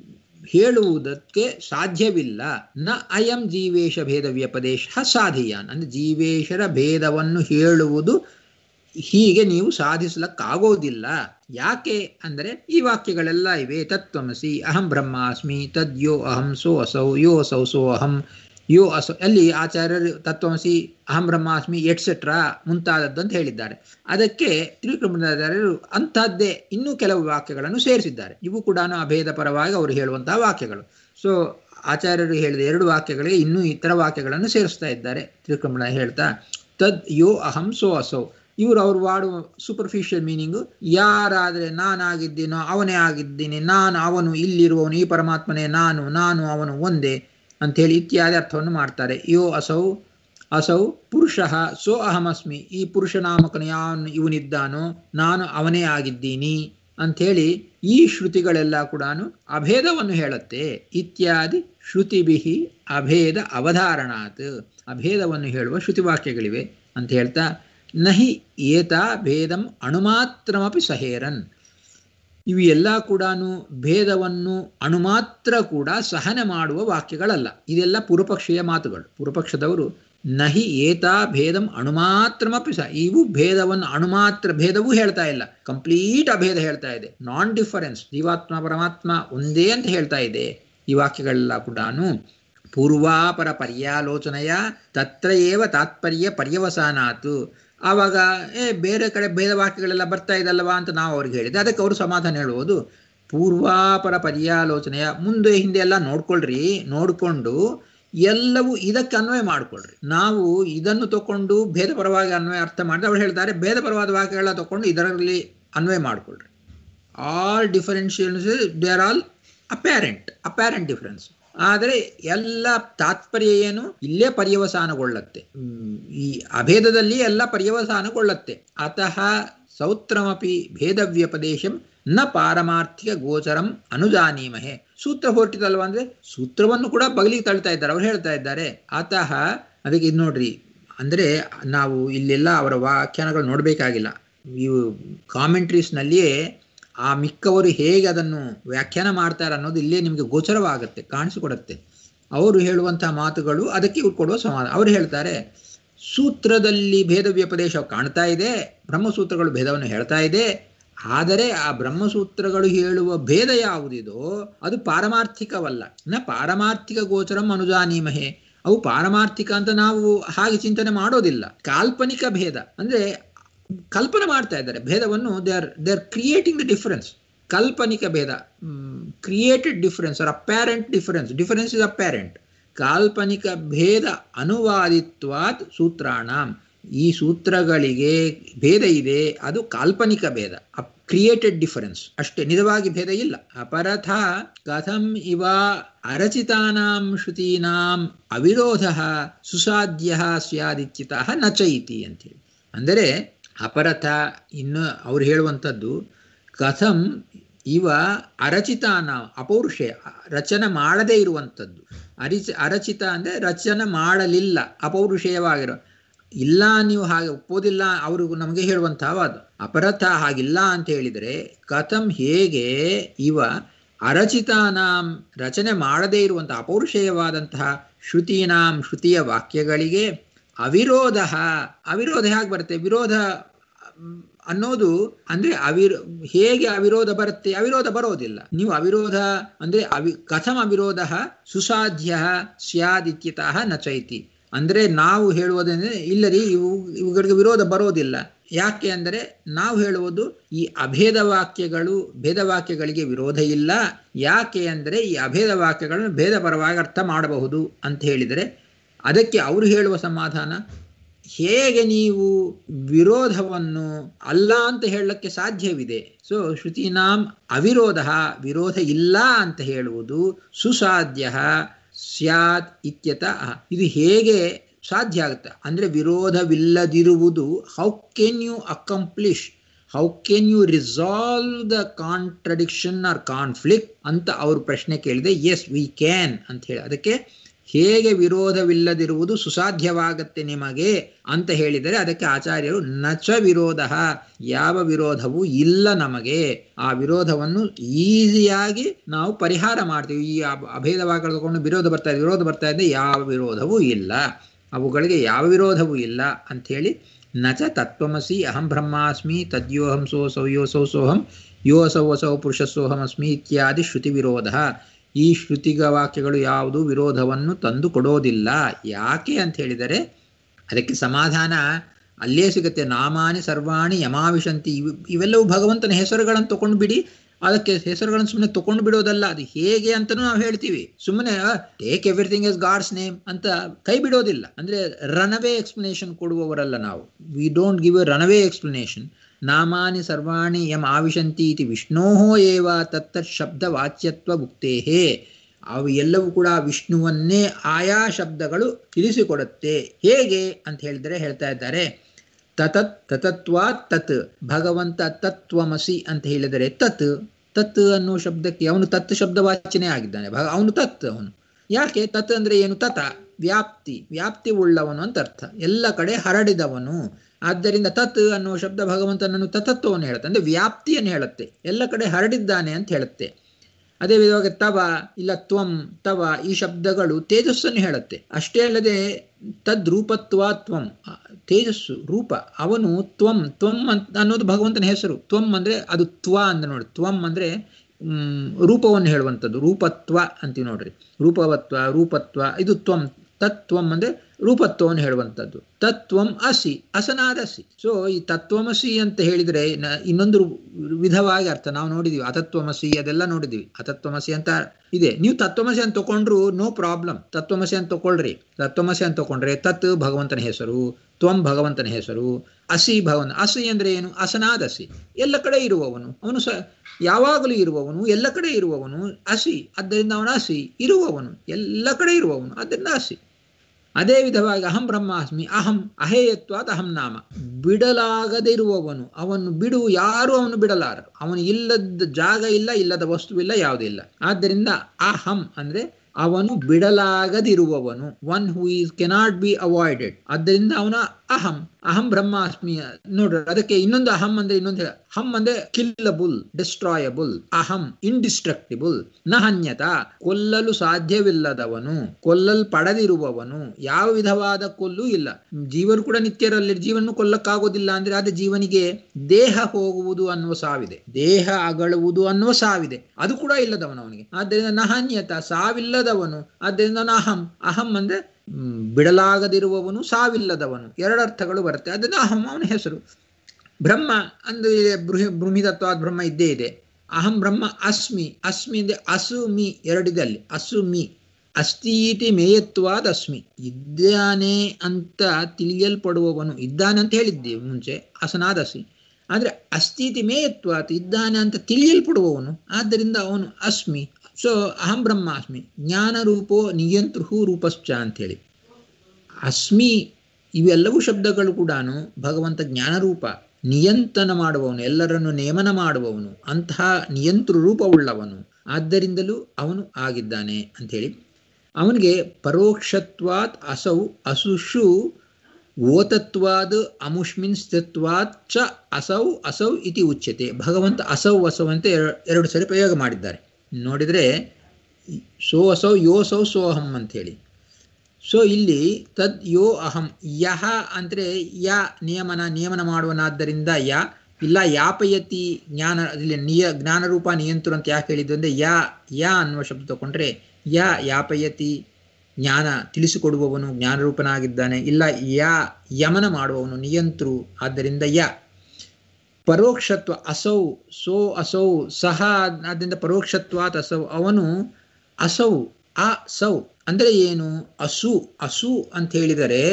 ಹೇಳುವುದಕ್ಕೆ ಸಾಧ್ಯವಿಲ್ಲ ನ ಅಯಂ ಜೀವೇಶ ಭೇದ ವ್ಯಪದೇಶ ಸಾಧೀಯಾನ್ ಅಂದರೆ ಜೀವೇಶರ ಭೇದವನ್ನು ಹೇಳುವುದು ಹೀಗೆ ನೀವು ಸಾಧಿಸಲಕ್ಕಾಗೋದಿಲ್ಲ ಯಾಕೆ ಅಂದರೆ ಈ ವಾಕ್ಯಗಳೆಲ್ಲ ಇವೆ ತತ್ವಮಸಿ ಅಹಂ ಬ್ರಹ್ಮಾಸ್ಮಿ ತದ್ಯೋ ಅಹಂ ಸೋ ಅಸೌ ಯೋ ಅಸೌ ಸೋ ಅಹಂ ಯೋ ಅಸೌ ಅಲ್ಲಿ ಆಚಾರ್ಯರು ತತ್ವಮಸಿ ಅಹಂ ಬ್ರಹ್ಮಾಸ್ಮಿ ಎಟ್ಸೆಟ್ರಾ ಮುಂತಾದದ್ದು ಅಂತ ಹೇಳಿದ್ದಾರೆ ಅದಕ್ಕೆ ತ್ರಿವಿಕ್ರಮಾಚಾರ್ಯರು ಅಂಥದ್ದೇ ಇನ್ನೂ ಕೆಲವು ವಾಕ್ಯಗಳನ್ನು ಸೇರಿಸಿದ್ದಾರೆ ಇವು ಕೂಡ ಅಭೇದ ಪರವಾಗಿ ಅವರು ಹೇಳುವಂತಹ ವಾಕ್ಯಗಳು ಸೊ ಆಚಾರ್ಯರು ಹೇಳಿದ ಎರಡು ವಾಕ್ಯಗಳಿಗೆ ಇನ್ನೂ ಇತರ ವಾಕ್ಯಗಳನ್ನು ಸೇರಿಸ್ತಾ ಇದ್ದಾರೆ ತ್ರಿವಿಕ್ರಮಣ ಹೇಳ್ತಾ ತದ್ ಯೋ ಅಹಂ ಸೋ ಅಸೌ ಇವರು ಅವ್ರು ವಾಡುವ ಸೂಪರ್ಫಿಷಿಯಲ್ ಮೀನಿಂಗು ಯಾರಾದರೆ ನಾನಾಗಿದ್ದೀನೋ ಅವನೇ ಆಗಿದ್ದೀನಿ ನಾನು ಅವನು ಇಲ್ಲಿರುವವನು ಈ ಪರಮಾತ್ಮನೇ ನಾನು ನಾನು ಅವನು ಒಂದೇ ಅಂಥೇಳಿ ಇತ್ಯಾದಿ ಅರ್ಥವನ್ನು ಮಾಡ್ತಾರೆ ಯೋ ಅಸೌ ಅಸೌ ಪುರುಷ ಸೋ ಅಹಮಸ್ಮಿ ಈ ಪುರುಷ ನಾಮಕನು ಯಾವನು ಇವನಿದ್ದಾನೋ ನಾನು ಅವನೇ ಆಗಿದ್ದೀನಿ ಅಂಥೇಳಿ ಈ ಶ್ರುತಿಗಳೆಲ್ಲ ಕೂಡ ಅಭೇದವನ್ನು ಹೇಳುತ್ತೆ ಇತ್ಯಾದಿ ಶ್ರುತಿಬಿಹಿ ಅಭೇದ ಅವಧಾರಣಾತ್ ಅಭೇದವನ್ನು ಹೇಳುವ ಶ್ರುತಿವಾಕ್ಯಗಳಿವೆ ಅಂತ ಹೇಳ್ತಾ ನಹಿ ಏತಾ ಭೇದಂ ಅಣುಮಾತ್ರಮಪಿ ಸಹೇರನ್ ಇವು ಎಲ್ಲ ಕೂಡ ಭೇದವನ್ನು ಅಣುಮಾತ್ರ ಕೂಡ ಸಹನೆ ಮಾಡುವ ವಾಕ್ಯಗಳಲ್ಲ ಇದೆಲ್ಲ ಪೂರ್ವಪಕ್ಷೀಯ ಮಾತುಗಳು ಪೂರ್ವಪಕ್ಷದವರು ನಹಿ ಏತಾ ಭೇದಂ ಅಣುಮಾತ್ರಮಪಿ ಸಹ ಇವು ಭೇದವನ್ನು ಅಣುಮಾತ್ರ ಭೇದವೂ ಹೇಳ್ತಾ ಇಲ್ಲ ಕಂಪ್ಲೀಟ್ ಅಭೇದ ಹೇಳ್ತಾ ಇದೆ ನಾನ್ ಡಿಫರೆನ್ಸ್ ಜೀವಾತ್ಮ ಪರಮಾತ್ಮ ಒಂದೇ ಅಂತ ಹೇಳ್ತಾ ಇದೆ ಈ ವಾಕ್ಯಗಳೆಲ್ಲ ಕೂಡ ಪೂರ್ವಾಪರ ಪರ್ಯಾಲೋಚನೆಯ ತತ್ರ ಏವ ತಾತ್ಪರ್ಯ ಪರ್ಯವಸಾನಾತು ಆವಾಗ ಏ ಬೇರೆ ಕಡೆ ಭೇದ ವಾಕ್ಯಗಳೆಲ್ಲ ಬರ್ತಾ ಇದಲ್ವಾ ಅಂತ ನಾವು ಅವ್ರಿಗೆ ಹೇಳಿದೆ ಅದಕ್ಕೆ ಅವರು ಸಮಾಧಾನ ಹೇಳುವುದು ಪೂರ್ವಾಪರ ಪರ್ಯಾಲೋಚನೆಯ ಮುಂದೆ ಹಿಂದೆ ಎಲ್ಲ ನೋಡ್ಕೊಳ್ರಿ ನೋಡಿಕೊಂಡು ಎಲ್ಲವೂ ಇದಕ್ಕೆ ಅನ್ವಯ ಮಾಡಿಕೊಳ್ರಿ ನಾವು ಇದನ್ನು ತಗೊಂಡು ಭೇದ ಪರವಾಗಿ ಅನ್ವಯ ಅರ್ಥ ಮಾಡಿದ್ರೆ ಅವ್ರು ಹೇಳ್ತಾರೆ ಭೇದ ಪರವಾದ ವಾಕ್ಯಗಳ ತಗೊಂಡು ಇದರಲ್ಲಿ ಅನ್ವಯ ಮಾಡಿಕೊಳ್ರಿ all differentials they are all apparent apparent difference ಆದರೆ ಎಲ್ಲ ತಾತ್ಪರ್ಯ ಏನು ಇಲ್ಲೇ ಪರ್ಯವಸಾನಗೊಳ್ಳತ್ತೆ ಈ ಅಭೇದದಲ್ಲಿ ಎಲ್ಲ ಪರ್ಯವಸಾನಗೊಳ್ಳತ್ತೆ ಅತಃ ಸೌತ್ರಮಪಿ ಭೇದ ವ್ಯಪದೇಶಂ ನ ಪಾರಮಾರ್ಥಿಕ ಗೋಚರಂ ಅನುಜಾನೀಮಹೆ ಸೂತ್ರ ಹೊರಟಿದಲ್ವ ಅಂದ್ರೆ ಸೂತ್ರವನ್ನು ಕೂಡ ಬಗಲಿಗೆ ತಳ್ತಾ ಇದ್ದಾರೆ ಅವ್ರು ಹೇಳ್ತಾ ಇದ್ದಾರೆ ಅತಃ ಅದಕ್ಕೆ ಇದು ನೋಡ್ರಿ ಅಂದ್ರೆ ನಾವು ಇಲ್ಲೆಲ್ಲ ಅವರ ವ್ಯಾಖ್ಯಾನಗಳು ನೋಡಬೇಕಾಗಿಲ್ಲ ಇವು ಕಾಮೆಂಟ್ರೀಸ್ನಲ್ಲಿಯೇ ಆ ಮಿಕ್ಕವರು ಹೇಗೆ ಅದನ್ನು ವ್ಯಾಖ್ಯಾನ ಮಾಡ್ತಾರೆ ಅನ್ನೋದು ಇಲ್ಲೇ ನಿಮಗೆ ಗೋಚರವಾಗುತ್ತೆ ಕಾಣಿಸಿಕೊಡುತ್ತೆ ಅವರು ಹೇಳುವಂತಹ ಮಾತುಗಳು ಅದಕ್ಕೆ ಇವ್ರು ಕೊಡುವ ಸಮಾಧಾನ ಅವರು ಹೇಳ್ತಾರೆ ಸೂತ್ರದಲ್ಲಿ ಭೇದ ವ್ಯಪದೇಶ ಕಾಣ್ತಾ ಇದೆ ಬ್ರಹ್ಮಸೂತ್ರಗಳು ಭೇದವನ್ನು ಹೇಳ್ತಾ ಇದೆ ಆದರೆ ಆ ಬ್ರಹ್ಮಸೂತ್ರಗಳು ಹೇಳುವ ಭೇದ ಯಾವುದಿದೋ ಅದು ಪಾರಮಾರ್ಥಿಕವಲ್ಲ ನ ಪಾರಮಾರ್ಥಿಕ ಗೋಚರಂ ಅನುಜಾನೀಮಹೆ ಅವು ಪಾರಮಾರ್ಥಿಕ ಅಂತ ನಾವು ಹಾಗೆ ಚಿಂತನೆ ಮಾಡೋದಿಲ್ಲ ಕಾಲ್ಪನಿಕ ಭೇದ ಅಂದ್ರೆ ಕಲ್ಪನೆ ಮಾಡ್ತಾ ಇದ್ದಾರೆ ಭೇದವನ್ನು they are they are creating the difference ಕಾಲ್ಪನಿಕ ಭೇದ created difference are apparent difference difference is apparent ಕಾಲ್ಪನಿಕ ಭೇದ ಅನುವಾದಿತ್ವಾತ್ ಸೂತ್ರಾಣ ಈ ಸೂತ್ರಗಳಿಗೆ ಭೇದ ಇದೆ ಅದು ಕಾಲ್ಪನಿಕ ಭೇದ ಕ್ರಿಯೇಟೆಡ್ ಡಿಫರೆನ್ಸ್ ಅಷ್ಟೇ ನಿಜವಾಗಿ ಭೇದ ಇಲ್ಲ ಅಪರಥ ಕಥಂ ಇವ ಅರಚಿತಾನಾಂ ಶ್ರುತೀನಾಂ ಅವಿರೋಧ ಸುಸಾಧ್ಯ ಸ್ಯಾದಿತ್ಯಿತ ನ ಚೈತಿ ಅಂತೇಳಿ ಅಂದರೆ ಅಪರಥ ಇನ್ನು ಅವ್ರು ಹೇಳುವಂಥದ್ದು ಕಥಂ ಇವ ಅರಚಿತಾನ ಅಪೌರುಷೆ ರಚನೆ ಮಾಡದೇ ಇರುವಂಥದ್ದು ಅರಿಚ ಅರಚಿತ ಅಂದರೆ ರಚನೆ ಮಾಡಲಿಲ್ಲ ಅಪೌರುಷೇಯವಾಗಿರೋ ಇಲ್ಲ ನೀವು ಹಾಗೆ ಒಪ್ಪೋದಿಲ್ಲ ಅವರು ನಮಗೆ ಹೇಳುವಂತಹ ವಾದ ಅಪರಥ ಹಾಗಿಲ್ಲ ಅಂತ ಹೇಳಿದರೆ ಕಥಂ ಹೇಗೆ ಇವ ಅರಚಿತಾನಾಂ ರಚನೆ ಮಾಡದೇ ಇರುವಂತಹ ಅಪೌರುಷೇಯವಾದಂತಹ ಶ್ರುತೀನಾಂ ಶ್ರುತಿಯ ವಾಕ್ಯಗಳಿಗೆ ಅವಿರೋಧ ಅವಿರೋಧ ಹೇಗೆ ಬರುತ್ತೆ ವಿರೋಧ ಅನ್ನೋದು ಅಂದ್ರೆ ಅವಿರೋ ಹೇಗೆ ಅವಿರೋಧ ಬರುತ್ತೆ ಅವಿರೋಧ ಬರೋದಿಲ್ಲ ನೀವು ಅವಿರೋಧ ಅಂದ್ರೆ ಅವಿ ಕಥಂ ಅವಿರೋಧ ಸುಸಾಧ್ಯ ಸ್ಯಾದಿತ್ಯತಃ ನಚೈತಿ ಅಂದ್ರೆ ನಾವು ಹೇಳುವುದಂದ್ರೆ ಇಲ್ಲರಿ ಇವು ಇವುಗಳಿಗೆ ವಿರೋಧ ಬರೋದಿಲ್ಲ ಯಾಕೆ ಅಂದರೆ ನಾವು ಹೇಳುವುದು ಈ ಅಭೇದ ವಾಕ್ಯಗಳು ಭೇದ ವಾಕ್ಯಗಳಿಗೆ ವಿರೋಧ ಇಲ್ಲ ಯಾಕೆ ಅಂದರೆ ಈ ಅಭೇದ ವಾಕ್ಯಗಳನ್ನು ಭೇದ ಪರವಾಗಿ ಅರ್ಥ ಮಾಡಬಹುದು ಅಂತ ಹೇಳಿದರೆ ಅದಕ್ಕೆ ಅವರು ಹೇಳುವ ಸಮಾಧಾನ ಹೇಗೆ ನೀವು ವಿರೋಧವನ್ನು ಅಲ್ಲ ಅಂತ ಹೇಳಕ್ಕೆ ಸಾಧ್ಯವಿದೆ ಸೊ ಶ್ರುತಿನಾಂ ಅವಿರೋಧ ವಿರೋಧ ಇಲ್ಲ ಅಂತ ಹೇಳುವುದು ಸುಸಾಧ್ಯ ಸ್ಯಾತ್ ಇತ್ಯತ ಇದು ಹೇಗೆ ಸಾಧ್ಯ ಆಗುತ್ತೆ ಅಂದರೆ ವಿರೋಧವಿಲ್ಲದಿರುವುದು how can you accomplish how can you resolve the contradiction or conflict ಅಂತ ಅವರು ಪ್ರಶ್ನೆ ಕೇಳಿದೆ ಎಸ್ ವಿ ಕ್ಯಾನ್ ಅಂತ ಹೇಳಿ ಅದಕ್ಕೆ ಹೇಗೆ ವಿರೋಧವಿಲ್ಲದಿರುವುದು ಸುಸಾಧ್ಯವಾಗತ್ತೆ ನಿಮಗೆ ಅಂತ ಹೇಳಿದರೆ ಅದಕ್ಕೆ ಆಚಾರ್ಯರು ನಚ ವಿರೋಧ ಯಾವ ವಿರೋಧವೂ ಇಲ್ಲ ನಮಗೆ ಆ ವಿರೋಧವನ್ನು ಈಸಿಯಾಗಿ ನಾವು ಪರಿಹಾರ ಮಾಡ್ತೀವಿ ಈ ಅಭೇದವಾಗಿ ತಗೊಂಡು ವಿರೋಧ ಬರ್ತಾ ಇದೆ ವಿರೋಧ ಬರ್ತಾ ಇದೆ ಯಾವ ವಿರೋಧವೂ ಇಲ್ಲ ಅವುಗಳಿಗೆ ಯಾವ ವಿರೋಧವೂ ಇಲ್ಲ ಅಂಥೇಳಿ ನಚ ತತ್ವಮಸಿ ಅಹಂ ಬ್ರಹ್ಮಾಸ್ಮಿ ತದ್ಯೋಹಂ ಸೋ ಸೌಯೋಸೌ ಸೋಹಂ ಯೋಸೌ ವಸೌ ಪುರುಷಸೋಹಮಸ್ಮಿ ಇತ್ಯಾದಿ ಶ್ರುತಿ ವಿರೋಧ ಈ ಶ್ರುತಿಗ ವಾಕ್ಯಗಳು ಯಾವುದು ವಿರೋಧವನ್ನು ತಂದು ಕೊಡೋದಿಲ್ಲ ಯಾಕೆ ಅಂತ ಹೇಳಿದರೆ ಅದಕ್ಕೆ ಸಮಾಧಾನ ಅಲ್ಲೇ ಸಿಗುತ್ತೆ ನಾಮಾನಿ ಸರ್ವಾಣಿ ಯಮಾವಿಶಂತಿ ಇವು ಇವೆಲ್ಲವೂ ಭಗವಂತನ ಹೆಸರುಗಳನ್ನು ತಗೊಂಡು ಬಿಡಿ ಅದಕ್ಕೆ ಹೆಸರುಗಳನ್ನು ಸುಮ್ಮನೆ ತಗೊಂಡು ಬಿಡೋದಲ್ಲ ಅದು ಹೇಗೆ ಅಂತಲೂ ನಾವು ಹೇಳ್ತೀವಿ ಸುಮ್ಮನೆ take everything is God's name ಅಂತ ಕೈ ಬಿಡೋದಿಲ್ಲ ಅಂದ್ರೆ ರನವೇ ಎಕ್ಸ್ಪ್ಲನೇಷನ್ ಕೊಡುವವರಲ್ಲ ನಾವು we don't give a runaway explanation ನಾಮಾನಿ ಸರ್ವಾಣಿ ಯಮ್ ಆವಿಶಂತಿ ಇತಿ ವಿಷ್ಣೋ ಏವ ತತ್ತತ್ ಶಬ್ದ ವಾಚ್ಯತ್ವ ಭುಕ್ತೇಹೇ ಅವು ಎಲ್ಲವೂ ಕೂಡ ವಿಷ್ಣುವನ್ನೇ ಆಯಾ ಶಬ್ದಗಳು ತಿಳಿಸಿಕೊಡುತ್ತೆ ಹೇಗೆ ಅಂತ ಹೇಳಿದರೆ ಹೇಳ್ತಾ ಇದ್ದಾರೆ ತತತ್ ತತತ್ವಾ ತತ್ ಭಗವಂತ ತತ್ವಮಸಿ ಅಂತ ಹೇಳಿದರೆ ತತ್ ತತ್ ಅನ್ನೋ ಶಬ್ದಕ್ಕೆ ಅವನು ತತ್ ಶಬ್ದ ವಾಚನೆ ಆಗಿದ್ದಾನೆ ಅವನು ತತ್ ಅವನು ಯಾಕೆ ತತ್ ಅಂದ್ರೆ ಏನು ತತ ವ್ಯಾಪ್ತಿ ವ್ಯಾಪ್ತಿ ಉಳ್ಳವನು ಅಂತ ಅರ್ಥ ಎಲ್ಲ ಕಡೆ ಹರಡಿದವನು ಆದ್ದರಿಂದ ತತ್ ಅನ್ನೋ ಶಬ್ದ ಭಗವಂತನನ್ನು ತತತ್ವವನ್ನು ಹೇಳುತ್ತೆ ಅಂದ್ರೆ ವ್ಯಾಪ್ತಿಯನ್ನು ಹೇಳುತ್ತೆ ಎಲ್ಲ ಕಡೆ ಹರಡಿದ್ದಾನೆ ಅಂತ ಹೇಳುತ್ತೆ ಅದೇ ವಿಧವಾಗಿ ತವ ಇಲ್ಲ ತ್ವಂ ತವ ಈ ಶಬ್ದಗಳು ತೇಜಸ್ಸನ್ನು ಹೇಳುತ್ತೆ ಅಷ್ಟೇ ಅಲ್ಲದೆ ತದ್ರೂಪತ್ವ ತ್ವಂ ತೇಜಸ್ಸು ರೂಪ ಅವನು ತ್ವಂ ತ್ವಂ ಅಂತ ಅನ್ನೋದು ಭಗವಂತನ ಹೆಸರು ತ್ವಂ ಅಂದ್ರೆ ಅದು ತ್ವ ಅಂತ ನೋಡಿ ತ್ವಂ ಅಂದ್ರೆ ರೂಪವನ್ನು ಹೇಳುವಂಥದ್ದು ರೂಪತ್ವ ಅಂತೀವಿ ನೋಡ್ರಿ ರೂಪವತ್ವ ರೂಪತ್ವ ಇದು ತ್ವಂ ತತ್ವಂ ಅಂದ್ರೆ ರೂಪತ್ವವನ್ನು ಹೇಳುವಂಥದ್ದು ತತ್ವಂ ಅಸಿ ಅಸನಾದಸಿ ಸೊ ಈ ತತ್ವಮಸಿ ಅಂತ ಹೇಳಿದ್ರೆ ಇನ್ನೊಂದು ವಿಧವಾಗಿ ಅರ್ಥ ನಾವು ನೋಡಿದೀವಿ ಅತತ್ವಮಸಿ ಅದೆಲ್ಲ ನೋಡಿದೀವಿ ಅತತ್ವಮಸಿ ಅಂತ ಇದೆ ನೀವು ತತ್ವಮಸಿ ಅಂತ ತಗೊಂಡ್ರು ನೋ ಪ್ರಾಬ್ಲಮ್ ತತ್ವಮಸಿ ಅಂತ ತಗೊಳ್ರಿ ತತ್ವಮಸಿ ಅಂತ ತಗೊಂಡ್ರೆ ತತ್ ಭಗವಂತನ ಹೆಸರು ತ್ವಂ ಭಗವಂತನ ಹೆಸರು ಅಸಿ ಭಗವಂತ ಅಸಿ ಅಂದ್ರೆ ಏನು ಅಸನಾದಸಿ ಎಲ್ಲ ಕಡೆ ಇರುವವನು ಅವನು ಸ ಯಾವಾಗಲೂ ಇರುವವನು ಎಲ್ಲ ಕಡೆ ಇರುವವನು ಅಸಿ ಆದ್ದರಿಂದ ಅವನು ಅಸಿ ಇರುವವನು ಎಲ್ಲ ಕಡೆ ಇರುವವನು ಆದ್ದರಿಂದ ಅಸಿ ಅದೇ ವಿಧವಾಗಿ ಅಹಂ ಬ್ರಹ್ಮಾಸ್ಮಿ ಅಹಂ ಅಹೇಯತ್ವಾದ ಅಹಂ ನಾಮ ಬಿಡಲಾಗದೇ ಇರುವವನು ಅವನು ಬಿಡು ಯಾರು ಅವನು ಬಿಡಲಾರರು ಅವನು ಇಲ್ಲದ ಜಾಗ ಇಲ್ಲ ಇಲ್ಲದ ವಸ್ತುವಿಲ್ಲ ಯಾವುದಿಲ್ಲ ಆದ್ದರಿಂದ ಅಹಂ ಅಂದ್ರೆ ಅವನು ಬಿಡಲಾಗದಿರುವವನು one who is cannot be avoided ಆದ್ದರಿಂದ ಅವನ ಅಹಂ ಅಹಂ ಬ್ರಹ್ಮಾಸ್ಮಿ ನೋಡ್ರಿ ಅದಕ್ಕೆ ಇನ್ನೊಂದು ಅಹಂ ಅಂದ್ರೆ ಇನ್ನೊಂದು ಹಂ ಅಂದ್ರೆ ಕಿಲ್ಲಬುಲ್ ಡಿಸ್ಟ್ರಾಯಬಲ್ ಅಹಂ ಇಂಡಿಸ್ಟ್ರಕ್ಟಿಬಲ್ ನ ಹನ್ಯತ ಕೊಲ್ಲಲು ಸಾಧ್ಯವಿಲ್ಲದವನು ಕೊಲ್ಲಲ್ಪಡದಿರುವವನು ಯಾವ ವಿಧವಾದ ಕೊಲ್ಲು ಇಲ್ಲ ಜೀವನು ಕೂಡ ನಿತ್ಯರಲ್ಲಿ ಜೀವನ ಕೊಲ್ಲಕ್ಕಾಗೋದಿಲ್ಲ ಅಂದ್ರೆ ಆದ್ರೆ ಜೀವನಿಗೆ ದೇಹ ಹೋಗುವುದು ಅನ್ನುವ ಸಾವಿದೆ ದೇಹ ಅಗಳುವುದು ಅನ್ನುವ ಸಾವಿದೆ ಅದು ಕೂಡ ಇಲ್ಲದವನು ಅವನಿಗೆ ಆದ್ದರಿಂದ ನಹನ್ಯತ ಸಾವಿಲ್ಲದವನು ಆದ್ದರಿಂದ ಅಹಂ ಅಹಂ ಅಂದ್ರೆ ಬಿಡಲಾಗದಿರುವವನು ಸಾವಿಲ್ಲದವನು ಎರಡರ್ಥಗಳು ಬರುತ್ತೆ ಅದನ್ನು ಅಹಂ ಅವನ ಹೆಸರು ಬ್ರಹ್ಮ ಅಂದ್ರೆ ಬೃಹಿ ಬೃಹಿತತ್ವಾದ ಬ್ರಹ್ಮ ಇದ್ದೇ ಇದೆ ಅಹಂ ಬ್ರಹ್ಮ ಅಸ್ಮಿ ಅಸ್ಮಿ ಅಂದ್ರೆ ಅಸುಮಿ ಎರಡಿದಲ್ಲಿ ಅಸುಮಿ ಅಸ್ತೀತಿ ಮೇಯತ್ವಾದ ಅಸ್ಮಿ ಇದ್ದಾನೆ ಅಂತ ತಿಳಿಯಲ್ಪಡುವವನು ಇದ್ದಾನೆ ಅಂತ ಹೇಳಿದ್ದೇವೆ ಮುಂಚೆ ಅಸನಾದ ಅಸಿ ಆದರೆ ಅಸ್ಥಿತಿ ಮೇಯತ್ವಾತ್ ಇದ್ದಾನೆ ಅಂತ ತಿಳಿಯಲ್ಪಡುವವನು ಆದ್ದರಿಂದ ಅವನು ಅಸ್ಮಿ ಸೊ ಅಹಂ ಬ್ರಹ್ಮಾಸ್ಮಿ ಜ್ಞಾನ ರೂಪೋ ನಿಯಂತೃಹು ರೂಪಶ್ಚ ಅಂತೇಳಿ ಅಸ್ಮಿ ಇವೆಲ್ಲವೂ ಶಬ್ದಗಳು ಕೂಡ ಭಗವಂತ ಜ್ಞಾನರೂಪ ನಿಯಂತ್ರಣ ಮಾಡುವವನು ಎಲ್ಲರನ್ನು ನೇಮನ ಮಾಡುವವನು ಅಂತಹ ನಿಯಂತೃ ರೂಪವುಳ್ಳವನು ಆದ್ದರಿಂದಲೂ ಅವನು ಆಗಿದ್ದಾನೆ ಅಂಥೇಳಿ ಅವನಿಗೆ ಪರೋಕ್ಷತ್ವಾತ್ ಅಸೌ ಅಸುಷು ಓತತ್ವಾದ್ ಅಮುಷ್ಮಿನ್ ಸ್ಥಿತ್ವಾತ್ ಚ ಅಸೌ ಅಸೌ ಇತಿ ಉಚ್ಯತೆ ಭಗವಂತ ಅಸೌ ಅಸೌ ಅಂತ ಎರಡು ಸರಿ ಪ್ರಯೋಗ ಮಾಡಿದ್ದಾರೆ ನೋಡಿದರೆ ಸೋ ಅಸೌ ಯೋ ಸೌ ಸೋಹಂ ಅಂಥೇಳಿ ಸೊ ಇಲ್ಲಿ ತದ್ ಯೋ ಅಹಂ ಯಹ ಅಂದರೆ ಯ ನಿಯಮನ ನಿಯಮನ ಮಾಡುವನಾದ್ದರಿಂದ ಯ ಇಲ್ಲ ಯಾಪಯತಿ ಜ್ಞಾನ ಇಲ್ಲಿ ನಿಯ ಜ್ಞಾನರೂಪ ನಿಯಂತ್ರ ಅಂತ ಯಾಕೆ ಹೇಳಿದ್ದು ಅಂದರೆ ಯ ಯ ಅನ್ನುವ ಶಬ್ದ ತಗೊಂಡ್ರೆ ಯ ಯಾಪಯತಿ ಜ್ಞಾನ ತಿಳಿಸಿಕೊಡುವವನು ಜ್ಞಾನರೂಪನಾಗಿದ್ದಾನೆ ಇಲ್ಲ ಯ ಯಮನ ಮಾಡುವವನು ನಿಯಂತ್ರು ಆದ್ದರಿಂದ ಯ ಪರೋಕ್ಷತ್ವ ಅಸೌ ಸೋ ಅಸೌ ಸಹ ಆದ್ದರಿಂದ ಪರೋಕ್ಷತ್ವಾತ್ ಅಸೌ ಅವನು ಅಸೌ ಅ ಸೌ ಅಂದರೆ ಏನು ಅಸು ಅಸು ಅಂತ ಹೇಳಿದರೆ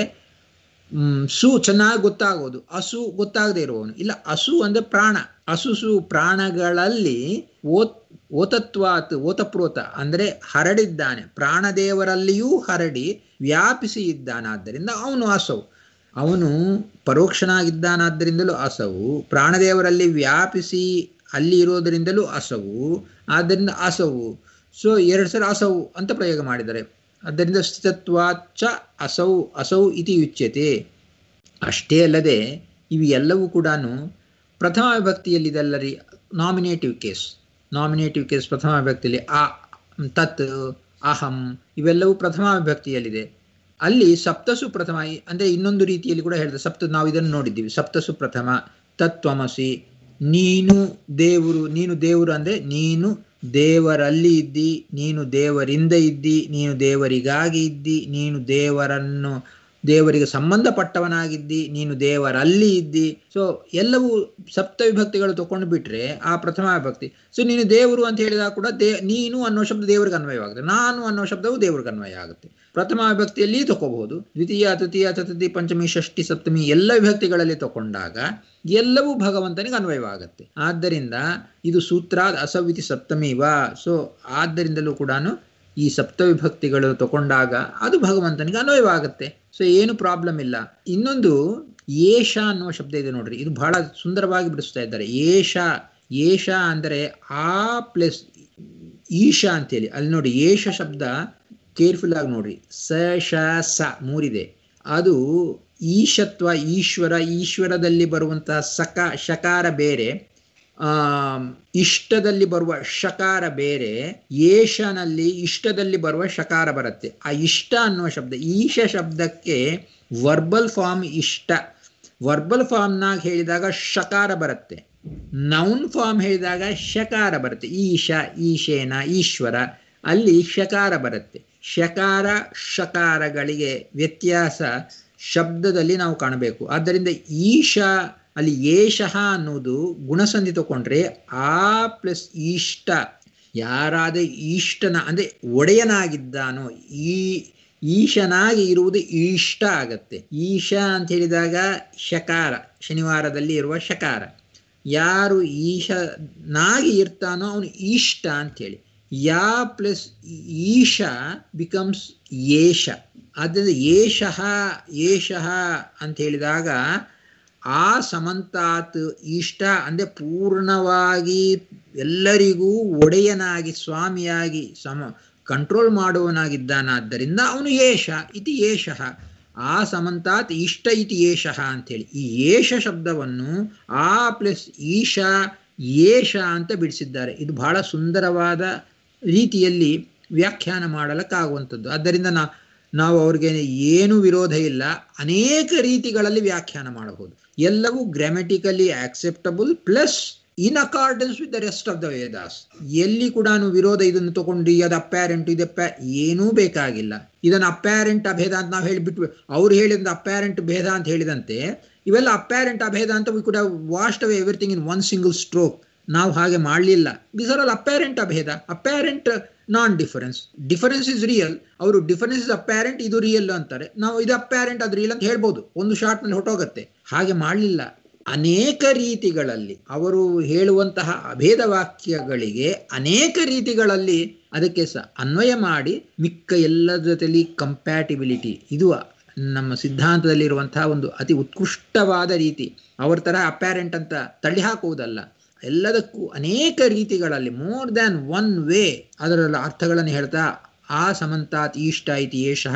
ಸು ಚೆನ್ನಾಗಿ ಗೊತ್ತಾಗೋದು ಅಸು ಗೊತ್ತಾಗದೇ ಇರುವವನು ಇಲ್ಲ ಅಸು ಅಂದರೆ ಪ್ರಾಣ ಅಸುಸು ಪ್ರಾಣಗಳಲ್ಲಿ ಓತ್ ಓತತ್ವಾತ್ ಓತಪ್ರೋತ ಅಂದರೆ ಹರಡಿದ್ದಾನೆ ಪ್ರಾಣದೇವರಲ್ಲಿಯೂ ಹರಡಿ ವ್ಯಾಪಿಸಿ ಇದ್ದಾನಾದ್ದರಿಂದ ಅವನು ಅಸೌ ಅವನು ಪರೋಕ್ಷನಾಗಿದ್ದಾನಾದ್ದರಿಂದಲೂ ಅಸವು ಪ್ರಾಣದೇವರಲ್ಲಿ ವ್ಯಾಪಿಸಿ ಅಲ್ಲಿ ಇರೋದರಿಂದಲೂ ಅಸವು ಆದ್ದರಿಂದ ಅಸವು ಸೊ ಎರಡು ಸಲ ಅಸವು ಅಂತ ಪ್ರಯೋಗ ಮಾಡಿದ್ದಾರೆ ಆದ್ದರಿಂದ ಸ್ಥಿತತ್ವಾಚ ಅಸೌ ಅಸೌ ಇತಿ ಯುಚ್ಯತೆ ಅಷ್ಟೇ ಅಲ್ಲದೆ ಇವು ಎಲ್ಲವೂ ಕೂಡ ಪ್ರಥಮ ವಿಭಕ್ತಿಯಲ್ಲಿದೆಲ್ಲರಿ ನಾಮಿನೇಟಿವ್ ಕೇಸ್ ನಾಮಿನೇಟಿವ್ ಕೇಸ್ ಪ್ರಥಮ ವಿಭಕ್ತಿಯಲ್ಲಿ ಆ ತತ್ ಅಹಂ ಇವೆಲ್ಲವೂ ಪ್ರಥಮ ವಿಭಕ್ತಿಯಲ್ಲಿದೆ ಅಲ್ಲಿ ಸಪ್ತಸು ಪ್ರಥಮ ಅಂದರೆ ಇನ್ನೊಂದು ರೀತಿಯಲ್ಲಿ ಕೂಡ ಹೇಳಿದೆ ಸಪ್ತ ನಾವು ಇದನ್ನು ನೋಡಿದ್ದೀವಿ ಸಪ್ತಸು ಪ್ರಥಮ ತತ್ವಮಸಿ ನೀನು ದೇವರು ನೀನು ದೇವರು ಅಂದರೆ ನೀನು ದೇವರಲ್ಲಿ ಇದ್ದಿ ನೀನು ದೇವರಿಂದ ಇದ್ದಿ ನೀನು ದೇವರಿಗಾಗಿ ಇದ್ದಿ ನೀನು ದೇವರನ್ನು ದೇವರಿಗೆ ಸಂಬಂಧಪಟ್ಟವನಾಗಿದ್ದಿ ನೀನು ದೇವರಲ್ಲಿ ಇದ್ದಿ ಸೊ ಎಲ್ಲವೂ ಸಪ್ತ ವಿಭಕ್ತಿಗಳು ತಗೊಂಡು ಬಿಟ್ರೆ ಆ ಪ್ರಥಮ ವಿಭಕ್ತಿ ಸೊ ನೀನು ದೇವರು ಅಂತ ಹೇಳಿದಾಗ ಕೂಡ ದೇ ನೀನು ಅನ್ನೋ ಶಬ್ದ ದೇವರಿಗೆ ಅನ್ವಯವಾಗುತ್ತೆ ನಾನು ಅನ್ನೋ ಶಬ್ದವು ದೇವರಿಗೆ ಅನ್ವಯ ಆಗುತ್ತೆ ಪ್ರಥಮ ವಿಭಕ್ತಿಯಲ್ಲಿ ತಗೋಬಹುದು ದ್ವಿತೀಯ ತೃತೀಯ ಚತುರ್ಥಿ ಪಂಚಮಿ ಷಷ್ಠಿ ಸಪ್ತಮಿ ಎಲ್ಲ ವಿಭಕ್ತಿಗಳಲ್ಲಿ ತಗೊಂಡಾಗ ಎಲ್ಲವೂ ಭಗವಂತನಿಗೆ ಅನ್ವಯವಾಗುತ್ತೆ ಆದ್ದರಿಂದ ಇದು ಸೂತ್ರಾದ್ ಅಸವಿತಿ ಸಪ್ತಮಿ ವಾ ಸೊ ಆದ್ದರಿಂದಲೂ ಕೂಡ ಈ ಸಪ್ತ ವಿಭಕ್ತಿಗಳು ತಗೊಂಡಾಗ ಅದು ಭಗವಂತನಿಗೆ ಅನ್ವಯವಾಗುತ್ತೆ ಸೊ ಏನು ಪ್ರಾಬ್ಲಮ್ ಇಲ್ಲ ಇನ್ನೊಂದು ಏಷ ಅನ್ನುವ ಶಬ್ದ ಇದೆ ನೋಡ್ರಿ ಇದು ಬಹಳ ಸುಂದರವಾಗಿ ಬಿಡಿಸ್ತಾ ಇದ್ದಾರೆ ಏಷ ಏಷ ಅಂದರೆ ಆ ಪ್ಲಸ್ ಈಶಾ ಅಂತೇಳಿ ಅಲ್ಲಿ ನೋಡಿ ಏಷ ಶಬ್ದ ಕೇರ್ಫುಲ್ ಆಗಿ ನೋಡ್ರಿ ಸ ಶ ಸ ಮೂರಿದೆ ಅದು ಈಶತ್ವ ಈಶ್ವರ ಈಶ್ವರದಲ್ಲಿ ಬರುವಂತಹ ಸಕ ಶಕಾರ ಬೇರೆ ಇಷ್ಟದಲ್ಲಿ ಬರುವ ಶಕಾರ ಬೇರೆ ಏಷನಲ್ಲಿ ಇಷ್ಟದಲ್ಲಿ ಬರುವ ಶಕಾರ ಬರುತ್ತೆ ಆ ಇಷ್ಟ ಅನ್ನುವ ಶಬ್ದ ಈಶ ಶಬ್ದಕ್ಕೆ ವರ್ಬಲ್ ಫಾರ್ಮ್ ಇಷ್ಟ ವರ್ಬಲ್ ಫಾರ್ಮ್ನಾಗ ಹೇಳಿದಾಗ ಶಕಾರ ಬರುತ್ತೆ ನೌನ್ ಫಾರ್ಮ್ ಹೇಳಿದಾಗ ಶಕಾರ ಬರುತ್ತೆ ಈಶ ಈಶೇನ ಈಶ್ವರ ಅಲ್ಲಿ ಶಕಾರ ಬರುತ್ತೆ ಶಕಾರ ಶಕಾರಗಳಿಗೆ ವ್ಯತ್ಯಾಸ ಶಬ್ದದಲ್ಲಿ ನಾವು ಕಾಣಬೇಕು ಆದ್ದರಿಂದ ಈಶ ಅಲ್ಲಿ ಏಷಃ ಅನ್ನೋದು ಗುಣಸಂಧಿ ತಗೊಂಡ್ರೆ ಆ ಪ್ಲಸ್ ಈಷ್ಟ ಯಾರಾದ ಈಷ್ಟನ ಅಂದರೆ ಒಡೆಯನಾಗಿದ್ದಾನೋ ಈ ಈಶನಾಗಿ ಇರುವುದು ಇಷ್ಟ ಆಗತ್ತೆ ಈಶ ಅಂತ ಹೇಳಿದಾಗ ಶಕಾರ ಶನಿವಾರದಲ್ಲಿ ಇರುವ ಶಕಾರ ಯಾರು ಈಶನಾಗಿ ಇರ್ತಾನೋ ಅವನು ಇಷ್ಟ ಅಂತೇಳಿ ಯಾ ಪ್ಲಸ್ ಈಶ ಬಿಕಮ್ಸ್ ಏಷ ಆದ್ದರಿಂದ ಏಷಃ ಏಷಃ ಅಂತ ಹೇಳಿದಾಗ ಆ ಸಮಂತಾತ್ ಇಷ್ಟ ಅಂದರೆ ಪೂರ್ಣವಾಗಿ ಎಲ್ಲರಿಗೂ ಒಡೆಯನಾಗಿ ಸ್ವಾಮಿಯಾಗಿ ಸಮ ಕಂಟ್ರೋಲ್ ಮಾಡುವನಾಗಿದ್ದಾನಾದ್ದರಿಂದ ಅವನು ಏಷ ಇತಿ ಏಷಃ ಆ ಸಮಂತಾತ್ ಇಷ್ಟ ಇತಿ ಏಷಃ ಅಂಥೇಳಿ ಈ ಏಷ ಶಬ್ದವನ್ನು ಆ ಪ್ಲಸ್ ಈಶ ಏಷ ಅಂತ ಬಿಡಿಸಿದ್ದಾರೆ ಇದು ಬಹಳ ಸುಂದರವಾದ ರೀತಿಯಲ್ಲಿ ವ್ಯಾಖ್ಯಾನ ಮಾಡಲಕ್ಕಾಗುವಂಥದ್ದು ಆದ್ದರಿಂದ ನಾ ನಾವು ಅವ್ರಿಗೆ ಏನು ವಿರೋಧ ಇಲ್ಲ ಅನೇಕ ರೀತಿಗಳಲ್ಲಿ ವ್ಯಾಖ್ಯಾನ ಮಾಡಬಹುದು ಎಲ್ಲವೂ grammatically acceptable plus in accordance with the rest of the Vedas ಎಲ್ಲಿ ಕೂಡ ವಿರೋಧ ಇದನ್ನು ತಗೊಂಡು ಅದು ಅಪ್ಯಾರೆಂಟ್ ಇದು ಅಪ್ಯಾ ಏನೂ ಬೇಕಾಗಿಲ್ಲ ಇದನ್ನು ಅಪ್ಯಾರೆಂಟ್ ಅಭೇದ ಅಂತ ನಾವು ಹೇಳಿಬಿಟ್ವಿ ಅವ್ರು ಹೇಳಿದ ಅಪ್ಯಾರೆಂಟ್ ಭೇದ ಅಂತ ಹೇಳಿದಂತೆ ಇವೆಲ್ಲ ಅಪ್ಯಾರೆಂಟ್ ಅಭೇದ ಅಂತ we could vast away everything in one single stroke ನಾವು ಹಾಗೆ ಮಾಡಲಿಲ್ಲ ದೀಸ್ ಆರ್ ಆಲ್ ಅಪ್ಯಾರೆಂಟ್ ಅಭೇದ apparent non difference difference is real ಅವರು ಡಿಫರೆನ್ಸ್ ಇಸ್ ಅಪ್ಯಾರೆಂಟ್ ಇದು ರಿಯಲ್ ಅಂತಾರೆ ನಾವು ಇದು ಅಪ್ಯಾರೆಂಟ್ ಅದು ರಿಯಲ್ ಅಂತ ಹೇಳ್ಬೋದು ಒಂದು ಶಾರ್ಟ್ನಲ್ಲಿ ಹೊಟ್ಟೋಗುತ್ತೆ ಹಾಗೆ ಮಾಡಲಿಲ್ಲ ಅನೇಕ ರೀತಿಗಳಲ್ಲಿ ಅವರು ಹೇಳುವಂತಹ ಅಭೇದ ವಾಕ್ಯಗಳಿಗೆ ಅನೇಕ ರೀತಿಗಳಲ್ಲಿ ಅದಕ್ಕೆ ಸ ಅನ್ವಯ ಮಾಡಿ ಮಿಕ್ಕ ಎಲ್ಲರ ಜೊತೆಲಿ ಕಂಪ್ಯಾಟಿಬಿಲಿಟಿ ಇದು ನಮ್ಮ ಸಿದ್ಧಾಂತದಲ್ಲಿರುವಂತಹ ಒಂದು ಅತಿ ಉತ್ಕೃಷ್ಟವಾದ ರೀತಿ ಅವರ ಥರ ಅಪ್ಯಾರೆಂಟ್ ಅಂತ ತಳ್ಳಿ ಹಾಕುವುದಲ್ಲ ಎಲ್ಲದಕ್ಕೂ ಅನೇಕ ರೀತಿಗಳಲ್ಲಿ ಮೋರ್ ದ್ಯಾನ್ ಒನ್ ವೇ ಅದರ ಅರ್ಥಗಳನ್ನು ಹೇಳ್ತಾ ಆ ಸಮಂತಾತ್ ಈಷ್ಟ ಇತಿ ಏಷಃ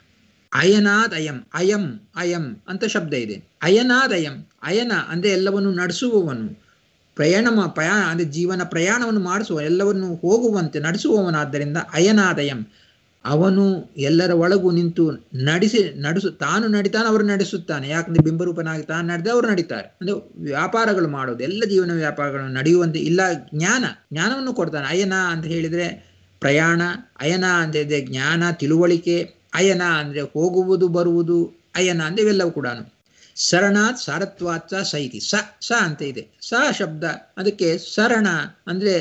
ಅಯನಾದ್ ಅಯಂ ಅಯಂ ಅಯಂ ಅಂತ ಶಬ್ದ ಇದೆ ಅಯನಾದ್ ಅಯಂ ಅಯನ ಅಂದರೆ ಎಲ್ಲವನ್ನು ನಡೆಸುವವನು ಪ್ರಯಾಣ ಪ್ರಯಾಣ ಅಂದರೆ ಜೀವನ ಪ್ರಯಾಣವನ್ನು ಮಾಡಿಸುವ ಎಲ್ಲವನ್ನು ಹೋಗುವಂತೆ ನಡೆಸುವವನಾದ್ದರಿಂದ ಅಯನಾದಯಂ ಅವನು ಎಲ್ಲರ ಒಳಗೂ ನಿಂತು ನಡೆಸಿ ನಡೆಸು ತಾನು ನಡಿತಾನೆ ಅವರು ನಡೆಸುತ್ತಾನೆ ಯಾಕಂದ್ರೆ ಬಿಂಬರೂಪನಾಗಿ ತಾನು ನಡೆದ ಅವರು ನಡೀತಾರೆ ಅಂದರೆ ವ್ಯಾಪಾರಗಳು ಮಾಡೋದು ಎಲ್ಲ ಜೀವನ ವ್ಯಾಪಾರಗಳನ್ನು ನಡೆಯುವಂತೆ ಇಲ್ಲ ಜ್ಞಾನ ಜ್ಞಾನವನ್ನು ಕೊಡ್ತಾನೆ ಅಯನ ಅಂತ ಹೇಳಿದರೆ ಪ್ರಯಾಣ ಅಯನ ಅಂದರೆ ಜ್ಞಾನ ತಿಳುವಳಿಕೆ ಅಯನ ಅಂದರೆ ಹೋಗುವುದು ಬರುವುದು ಅಯನ ಅಂದರೆ ಇವೆಲ್ಲವೂ ಕೂಡ ಸರಣಾತ್ ಸಾರತ್ವಾಚ ಸೈತಿ ಸ ಸ ಅಂತ ಇದೆ ಸ ಶಬ್ದ ಅದಕ್ಕೆ ಸರಣ ಅಂದರೆ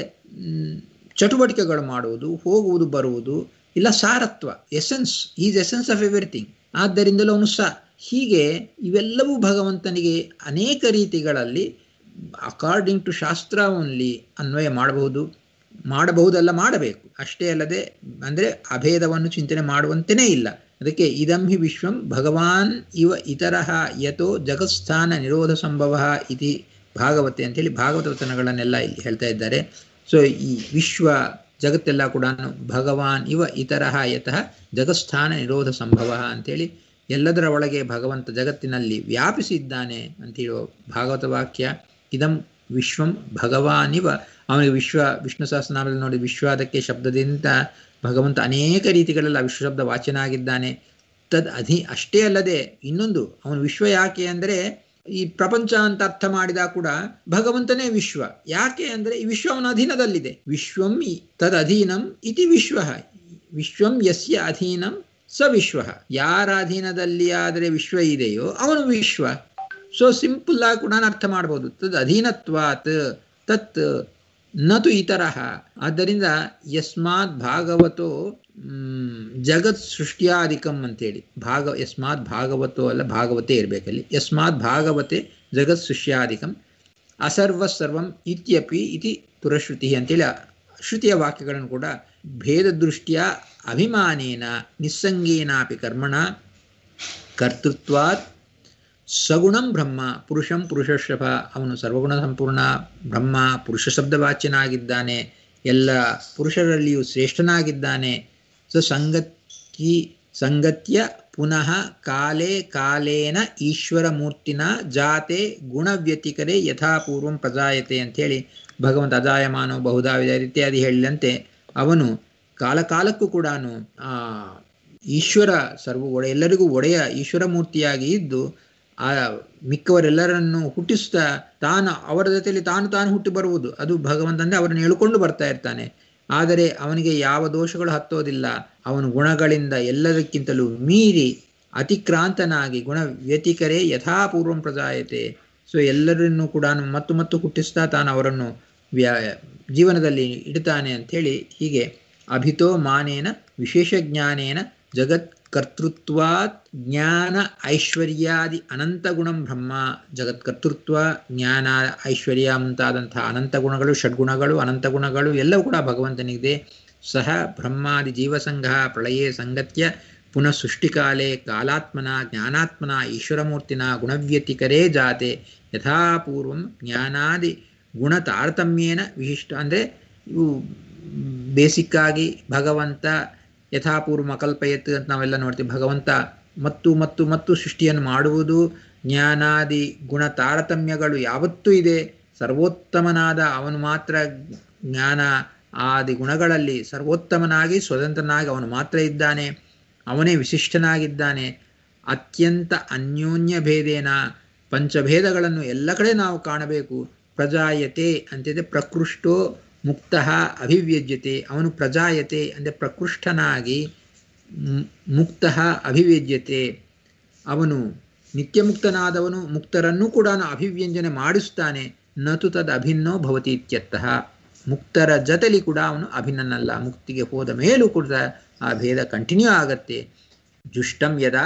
ಚಟುವಟಿಕೆಗಳು ಮಾಡುವುದು ಹೋಗುವುದು ಬರುವುದು ಇಲ್ಲ ಸಾರತ್ವ essence is essence of everything ಆದ್ದರಿಂದಲೂ ಅವನು ಸ ಹೀಗೆ ಇವೆಲ್ಲವೂ ಭಗವಂತನಿಗೆ ಅನೇಕ ರೀತಿಗಳಲ್ಲಿ ಅಕಾರ್ಡಿಂಗ್ ಟು ಶಾಸ್ತ್ರ ಓನ್ಲಿ ಅನ್ವಯ ಮಾಡಬಹುದು ಮಾಡಬಹುದಲ್ಲ ಮಾಡಬೇಕು ಅಷ್ಟೇ ಅಲ್ಲದೆ ಅಂದರೆ ಅಭೇದವನ್ನು ಚಿಂತನೆ ಮಾಡುವಂತೆಯೇ ಇಲ್ಲ ಅದಕ್ಕೆ ಇದಂ ಹಿ ವಿಶ್ವಂ ಭಗವಾನ್ ಇವ ಇತರ ಯಥೋ ಜಗತ್ಸ್ಥಾನ ನಿರೋಧ ಸಂಭವ ಇತಿ ಭಾಗವತೆ ಅಂತೇಳಿ ಭಾಗವತ ವಚನಗಳನ್ನೆಲ್ಲ ಇಲ್ಲಿ ಹೇಳ್ತಾ ಇದ್ದಾರೆ ಸೊ ಈ ವಿಶ್ವ ಜಗತ್ತೆಲ್ಲ ಕೂಡ ಭಗವಾನ್ ಇವ ಇತರ ಯತಃ ಜಗತ್ಸ್ಥಾನ ನಿರೋಧ ಸಂಭವ ಅಂತೇಳಿ ಎಲ್ಲದರ ಒಳಗೆ ಭಗವಂತ ಜಗತ್ತಿನಲ್ಲಿ ವ್ಯಾಪಿಸಿದ್ದಾನೆ ಅಂತ ಹೇಳುವ ಭಾಗವತ ವಾಕ್ಯ ಇದಂ ವಿಶ್ವಂ ಭಗವಾನಿವ ಅವನಿಗೆ ವಿಶ್ವ ವಿಷ್ಣು ಸಹಸ್ರನಾಮದಲ್ಲಿ ನೋಡಿ ವಿಶ್ವ ಅದಕ್ಕೆ ಶಬ್ದದಿಂದ ಭಗವಂತ ಅನೇಕ ರೀತಿಗಳೆಲ್ಲ ವಿಶ್ವಶಬ್ದ ವಾಚನಾಗಿದ್ದಾನೆ ತದ್ ಅಧಿ ಅಷ್ಟೇ ಅಲ್ಲದೆ ಇನ್ನೊಂದು ಅವನು ವಿಶ್ವ ಯಾಕೆ ಅಂದರೆ ಈ ಪ್ರಪಂಚ ಅಂತ ಅರ್ಥ ಮಾಡಿದ ಕೂಡ ಭಗವಂತನೇ ವಿಶ್ವ ಯಾಕೆ ಅಂದರೆ ಈ ವಿಶ್ವ ಅವನ ಅಧೀನದಲ್ಲಿದೆ ವಿಶ್ವಂ ತದ್ ಅಧೀನಂ ಇತಿ ವಿಶ್ವ ವಿಶ್ವಂ ಯಸ್ಯ ಅಧೀನಂ ಸ ವಿಶ್ವ ಯಾರ ಅಧೀನದಲ್ಲಿ ಆದರೆ ವಿಶ್ವ ಇದೆಯೋ ಅವನು ವಿಶ್ವ ಸೊ ಸಿಂಪಲ್ ಆಗಿ ಕೂಡ ಅರ್ಥ ಮಾಡ್ಬೋದು ತದ್ ಅಧೀನತ್ವಾತ್ ತತ್ ನತು ಇತರ ಆದ್ದರಿಂದ ಯಸ್ಮಾತ್ ಭಾಗವತೋ ಜಗತ್ ಸೃಷ್ಟಿಯಾದಿಕಂ ಅಂತೇಳಿ ಭಾಗ ಯಸ್ಮಾತ್ ಭಾಗವತೋ ಅಲ್ಲ ಭಾಗವತೆ ಇರಬೇಕಲ್ಲಿ ಯಸ್ಮಾತ್ ಭಾಗವತೆ ಜಗತ್ ಸೃಷ್ಟ್ಯಾದಿಕಂ ಅಸರ್ವ ಸರ್ವಂ ಇತ್ಯಪಿ ಇತಿ ಪುರಶ್ರುತಿ ಅಂತೇಳಿ ಶ್ರುತಿಯ ವಾಕ್ಯಗಳನ್ನು ಕೂಡ ಭೇದ ದೃಷ್ಟಿಯ ಅಭಿಮಾನೇನ ನಿಸ್ಸಂಗೇನಾಪಿ ಕರ್ಮಣ ಕರ್ತೃತ್ವಾತ್ ಸಗುಣಂ ಬ್ರಹ್ಮ ಪುರುಷಂ ಪುರುಷಶಭ ಅವನು ಸರ್ವಗುಣ ಸಂಪೂರ್ಣ ಬ್ರಹ್ಮ ಪುರುಷ ಶಬ್ದವಾಚ್ಯನಾಗಿದ್ದಾನೆ ಎಲ್ಲ ಪುರುಷರಲ್ಲಿಯೂ ಶ್ರೇಷ್ಠನಾಗಿದ್ದಾನೆ ಸೊ ಸಂಗತಿ ಸಂಗತ್ಯ ಪುನಃ ಕಾಲೇ ಕಾಲೇನ ಈಶ್ವರ ಮೂರ್ತಿನ ಜಾತೆ ಗುಣವ್ಯತಿಕರೇ ಯಥಾಪೂರ್ವಂ ಪ್ರಜಾಯತೆ ಅಂಥೇಳಿ ಭಗವಂತ ಅಜಾಯಮಾನೋ ಬಹುಧಾವಿಧ ಇತ್ಯಾದಿ ಹೇಳಿದಂತೆ ಅವನು ಕಾಲಕಾಲಕ್ಕೂ ಕೂಡ ಈಶ್ವರ ಸರ್ವ ಒಡೆ ಎಲ್ಲರಿಗೂ ಒಡೆಯ ಈಶ್ವರ ಮೂರ್ತಿಯಾಗಿ ಇದ್ದು ಆ ಮಿಕ್ಕವರೆಲ್ಲರನ್ನು ಹುಟ್ಟಿಸ್ತಾ ತಾನು ಅವರ ಜೊತೆಯಲ್ಲಿ ತಾನು ತಾನು ಹುಟ್ಟಿ ಬರುವುದು ಅದು ಭಗವಂತಂದ್ರೆ ಅವರನ್ನು ಎಳ್ಕೊಂಡು ಬರ್ತಾ ಇರ್ತಾನೆ ಆದರೆ ಅವನಿಗೆ ಯಾವ ದೋಷಗಳು ಹತ್ತೋದಿಲ್ಲ ಅವನು ಗುಣಗಳಿಂದ ಎಲ್ಲದಕ್ಕಿಂತಲೂ ಮೀರಿ ಅತಿಕ್ರಾಂತನಾಗಿ ಗುಣ ವ್ಯತಿಕರೇ ಯಥಾಪೂರ್ವಂ ಪ್ರಜಾಯತೆ ಸೊ ಎಲ್ಲರನ್ನೂ ಕೂಡ ಮತ್ತು ಮತ್ತು ಹುಟ್ಟಿಸ್ತಾ ತಾನು ಅವರನ್ನು ವ್ಯಾ ಜೀವನದಲ್ಲಿ ಇಡ್ತಾನೆ ಅಂಥೇಳಿ ಹೀಗೆ ಅಭಿತೋ ಮಾನೇನ ವಿಶೇಷ ಜ್ಞಾನೇನ ಜಗತ್ ಕರ್ತೃತ್ವಾತ್ ಜ್ಞಾನ ಐಶ್ವರ್ಯಾದಿ ಅನಂತ ಗುಣಂ ಬ್ರಹ್ಮ ಜಗತ್ಕರ್ತೃತ್ವ ಜ್ಞಾನ ಐಶ್ವರ್ಯ ಮುಂತಾದಂತಹ ಅನಂತ ಗುಣಗಳು ಷಡ್ಗುಣಗಳು ಅನಂತ ಗುಣಗಳು ಎಲ್ಲವೂ ಕೂಡ ಭಗವಂತನಿಗಿದೆ ಸಹ ಬ್ರಹ್ಮಾದಿ ಜೀವಸಂಘ ಪ್ರಳಯೇ ಸಂಗತ್ಯ ಪುನಃ ಸೃಷ್ಟಿಕಾಲೇ ಕಾಲಾತ್ಮನ ಜ್ಞಾನಾತ್ಮನ ಈಶ್ವರಮೂರ್ತಿನ ಗುಣವ್ಯತಿಕರೇ ಜಾತೆ ಯಥಾಪೂರ್ವಂ ಜ್ಞಾನಾದಿ ಗುಣ ತಾರತಮ್ಯೇನ ವಿಶಿಷ್ಟ ಅಂದರೆ ಇವು ಬೇಸಿಕ್ಕಾಗಿ ಭಗವಂತ ಯಥಾಪೂರ್ವ ಕಲ್ಪಯತ್ ಅಂತ ನಾವೆಲ್ಲ ನೋಡ್ತೀವಿ ಭಗವಂತ ಮತ್ತು ಮತ್ತು ಮತ್ತು ಸೃಷ್ಟಿಯನ್ನು ಮಾಡುವುದು ಜ್ಞಾನಾದಿ ಗುಣ ತಾರತಮ್ಯಗಳು ಯಾವತ್ತೂ ಇದೆ ಸರ್ವೋತ್ತಮನಾದ ಅವನು ಮಾತ್ರ ಜ್ಞಾನ ಆದಿ ಗುಣಗಳಲ್ಲಿ ಸರ್ವೋತ್ತಮನಾಗಿ ಸ್ವತಂತ್ರನಾಗಿ ಅವನು ಮಾತ್ರ ಇದ್ದಾನೆ ಅವನೇ ವಿಶಿಷ್ಟನಾಗಿದ್ದಾನೆ ಅತ್ಯಂತ ಅನ್ಯೋನ್ಯ ಭೇದೇನ ಪಂಚಭೇದಗಳನ್ನು ಎಲ್ಲ ಕಡೆ ನಾವು ಕಾಣಬೇಕು ಪ್ರಜಾಯತೆ ಅಂತಿದೆ ಪ್ರಕೃಷ್ಟೋ ಮುಕ್ತ ಅಭಿವ್ಯಜ್ಯತೆ ಅವನು ಪ್ರಜಾಯತೆ ಅಂದರೆ ಪ್ರಕೃಷ್ಟನಾಗಿ ಮುಕ್ತ ಅಭಿವ್ಯಜ್ಯತೆ ಅವನು ನಿತ್ಯಮುಕ್ತನಾದವನು ಮುಕ್ತರನ್ನೂ ಕೂಡ ಅಭಿವ್ಯಂಜನೆ ಮಾಡಿಸ್ತಾನೆ ನತು ತದ್ ಅಭಿನ್ನೋ ಭವತಿ ಇತ್ಯರ್ಥಃ ಮುಕ್ತರ ಜೊತೆಲಿ ಕೂಡ ಅವನು ಅಭಿನ್ನನಲ್ಲ ಮುಕ್ತಿಗೆ ಹೋದ ಮೇಲೂ ಕೂಡ ಆ ಭೇದ ಕಂಟಿನ್ಯೂ ಆಗತ್ತೆ ಜುಷ್ಟಂ ಯದಾ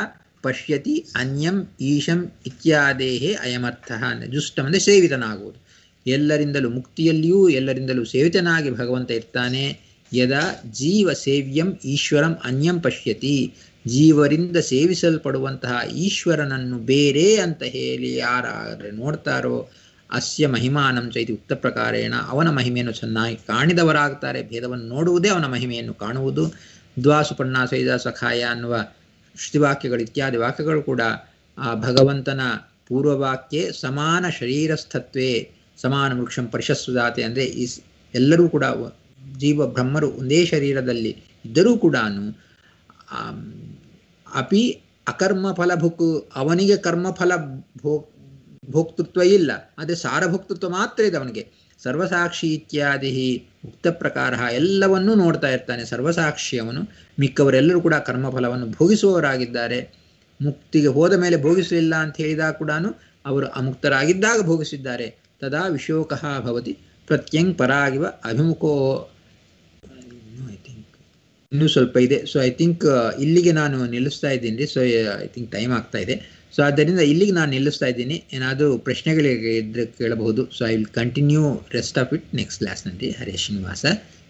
ಪಶ್ಯತಿ ಅನ್ಯಂ ಈಶಂ ಇತ್ಯಾದೇಹೇ ಅಯಮರ್ಥ ಜುಷ್ಟಂ ಅಂದರೆ ಸೇವಿತನಾಗುವುದು ಎಲ್ಲರಿಂದಲೂ ಮುಕ್ತಿಯಲ್ಲಿಯೂ ಎಲ್ಲರಿಂದಲೂ ಸೇವಿತನಾಗಿ ಭಗವಂತ ಇರ್ತಾನೆ ಯದಾ ಜೀವ ಸೇವ್ಯಂ ಈಶ್ವರಂ ಅನ್ಯಂ ಪಶ್ಯತಿ ಜೀವರಿಂದ ಸೇವಿಸಲ್ಪಡುವಂತಹ ಈಶ್ವರನನ್ನು ಬೇರೆ ಅಂತ ಹೇಳಿ ಯಾರಾದರೆ ನೋಡ್ತಾರೋ ಅಸ್ಯ ಮಹಿಮಾನಂ ಚೈತಿ ಉಕ್ತ ಪ್ರಕಾರೇಣ ಅವನ ಮಹಿಮೆಯನ್ನು ಚೆನ್ನಾಗಿ ಕಾಣಿದವರಾಗ್ತಾರೆ ಭೇದವನ್ನು ನೋಡುವುದೇ ಅವನ ಮಹಿಮೆಯನ್ನು ಕಾಣುವುದು ದ್ವಾಸುಪರ್ಣ ಸೈದ ಸಖಾಯ ಅನ್ನುವ ಶ್ರುತಿವಾಕ್ಯಗಳು ಇತ್ಯಾದಿ ವಾಕ್ಯಗಳು ಕೂಡ ಆ ಭಗವಂತನ ಪೂರ್ವವಾಕ್ಯೆ ಸಮಾನ ಶರೀರಸ್ಥತ್ವೇ ಸಮಾನ ವೃಕ್ಷಂ ಪರಿಶಸ್ಸುದಾತೆ ಅಂದರೆ ಈ ಎಲ್ಲರೂ ಕೂಡ ಜೀವ ಬ್ರಹ್ಮರು ಒಂದೇ ಶರೀರದಲ್ಲಿ ಇದ್ದರೂ ಕೂಡ ಅಪಿ ಅಕರ್ಮ ಫಲಭುಕ್ ಅವನಿಗೆ ಕರ್ಮಫಲ ಭೋ ಭೋಕ್ತೃತ್ವ ಇಲ್ಲ ಆದರೆ ಸಾರಭೋಕ್ತೃತ್ವ ಮಾತ್ರ ಇದೆ ಅವನಿಗೆ ಸರ್ವಸಾಕ್ಷಿ ಇತ್ಯಾದಿ ಉಕ್ತ ಪ್ರಕಾರ ಎಲ್ಲವನ್ನೂ ನೋಡ್ತಾ ಇರ್ತಾನೆ ಸರ್ವಸಾಕ್ಷಿ ಅವನು ಮಿಕ್ಕವರೆಲ್ಲರೂ ಕೂಡ ಕರ್ಮಫಲವನ್ನು ಭೋಗಿಸುವವರಾಗಿದ್ದಾರೆ ಮುಕ್ತಿಗೆ ಹೋದ ಮೇಲೆ ಭೋಗಿಸಲಿಲ್ಲ ಅಂತ ಹೇಳಿದಾಗ ಕೂಡ ಅವರು ಅಮುಕ್ತರಾಗಿದ್ದಾಗ ಭೋಗಿಸಿದ್ದಾರೆ ತದಾ ವಿಶೋಕಃ ಭವತಿ ಪ್ರತ್ಯಂಗ್ ಪರಾಗಿವ ಅಭಿಮುಖೋ ಐ ಥಿಂಕ್ ಇನ್ನೂ ಸ್ವಲ್ಪ ಇದೆ ಸೊ ಐ ಥಿಂಕ್ ಇಲ್ಲಿಗೆ ನಾನು ನಿಲ್ಲಿಸ್ತಾ ಇದ್ದೀನಿ ಸೊ ಐ ಥಿಂಕ್ ಟೈಮ್ ಆಗ್ತಾ ಇದೆ ಸೊ ಆದ್ದರಿಂದ ಇಲ್ಲಿಗೆ ನಾನು ನಿಲ್ಲಿಸ್ತಾ ಇದ್ದೀನಿ ಏನಾದರೂ ಪ್ರಶ್ನೆಗಳಿಗೆ ಇದ್ರೆ ಕೇಳಬಹುದು so I will continue rest of it next ಕ್ಲಾಸ್ನಲ್ಲಿ ಹರೇ ಶ್ರೀನಿವಾಸ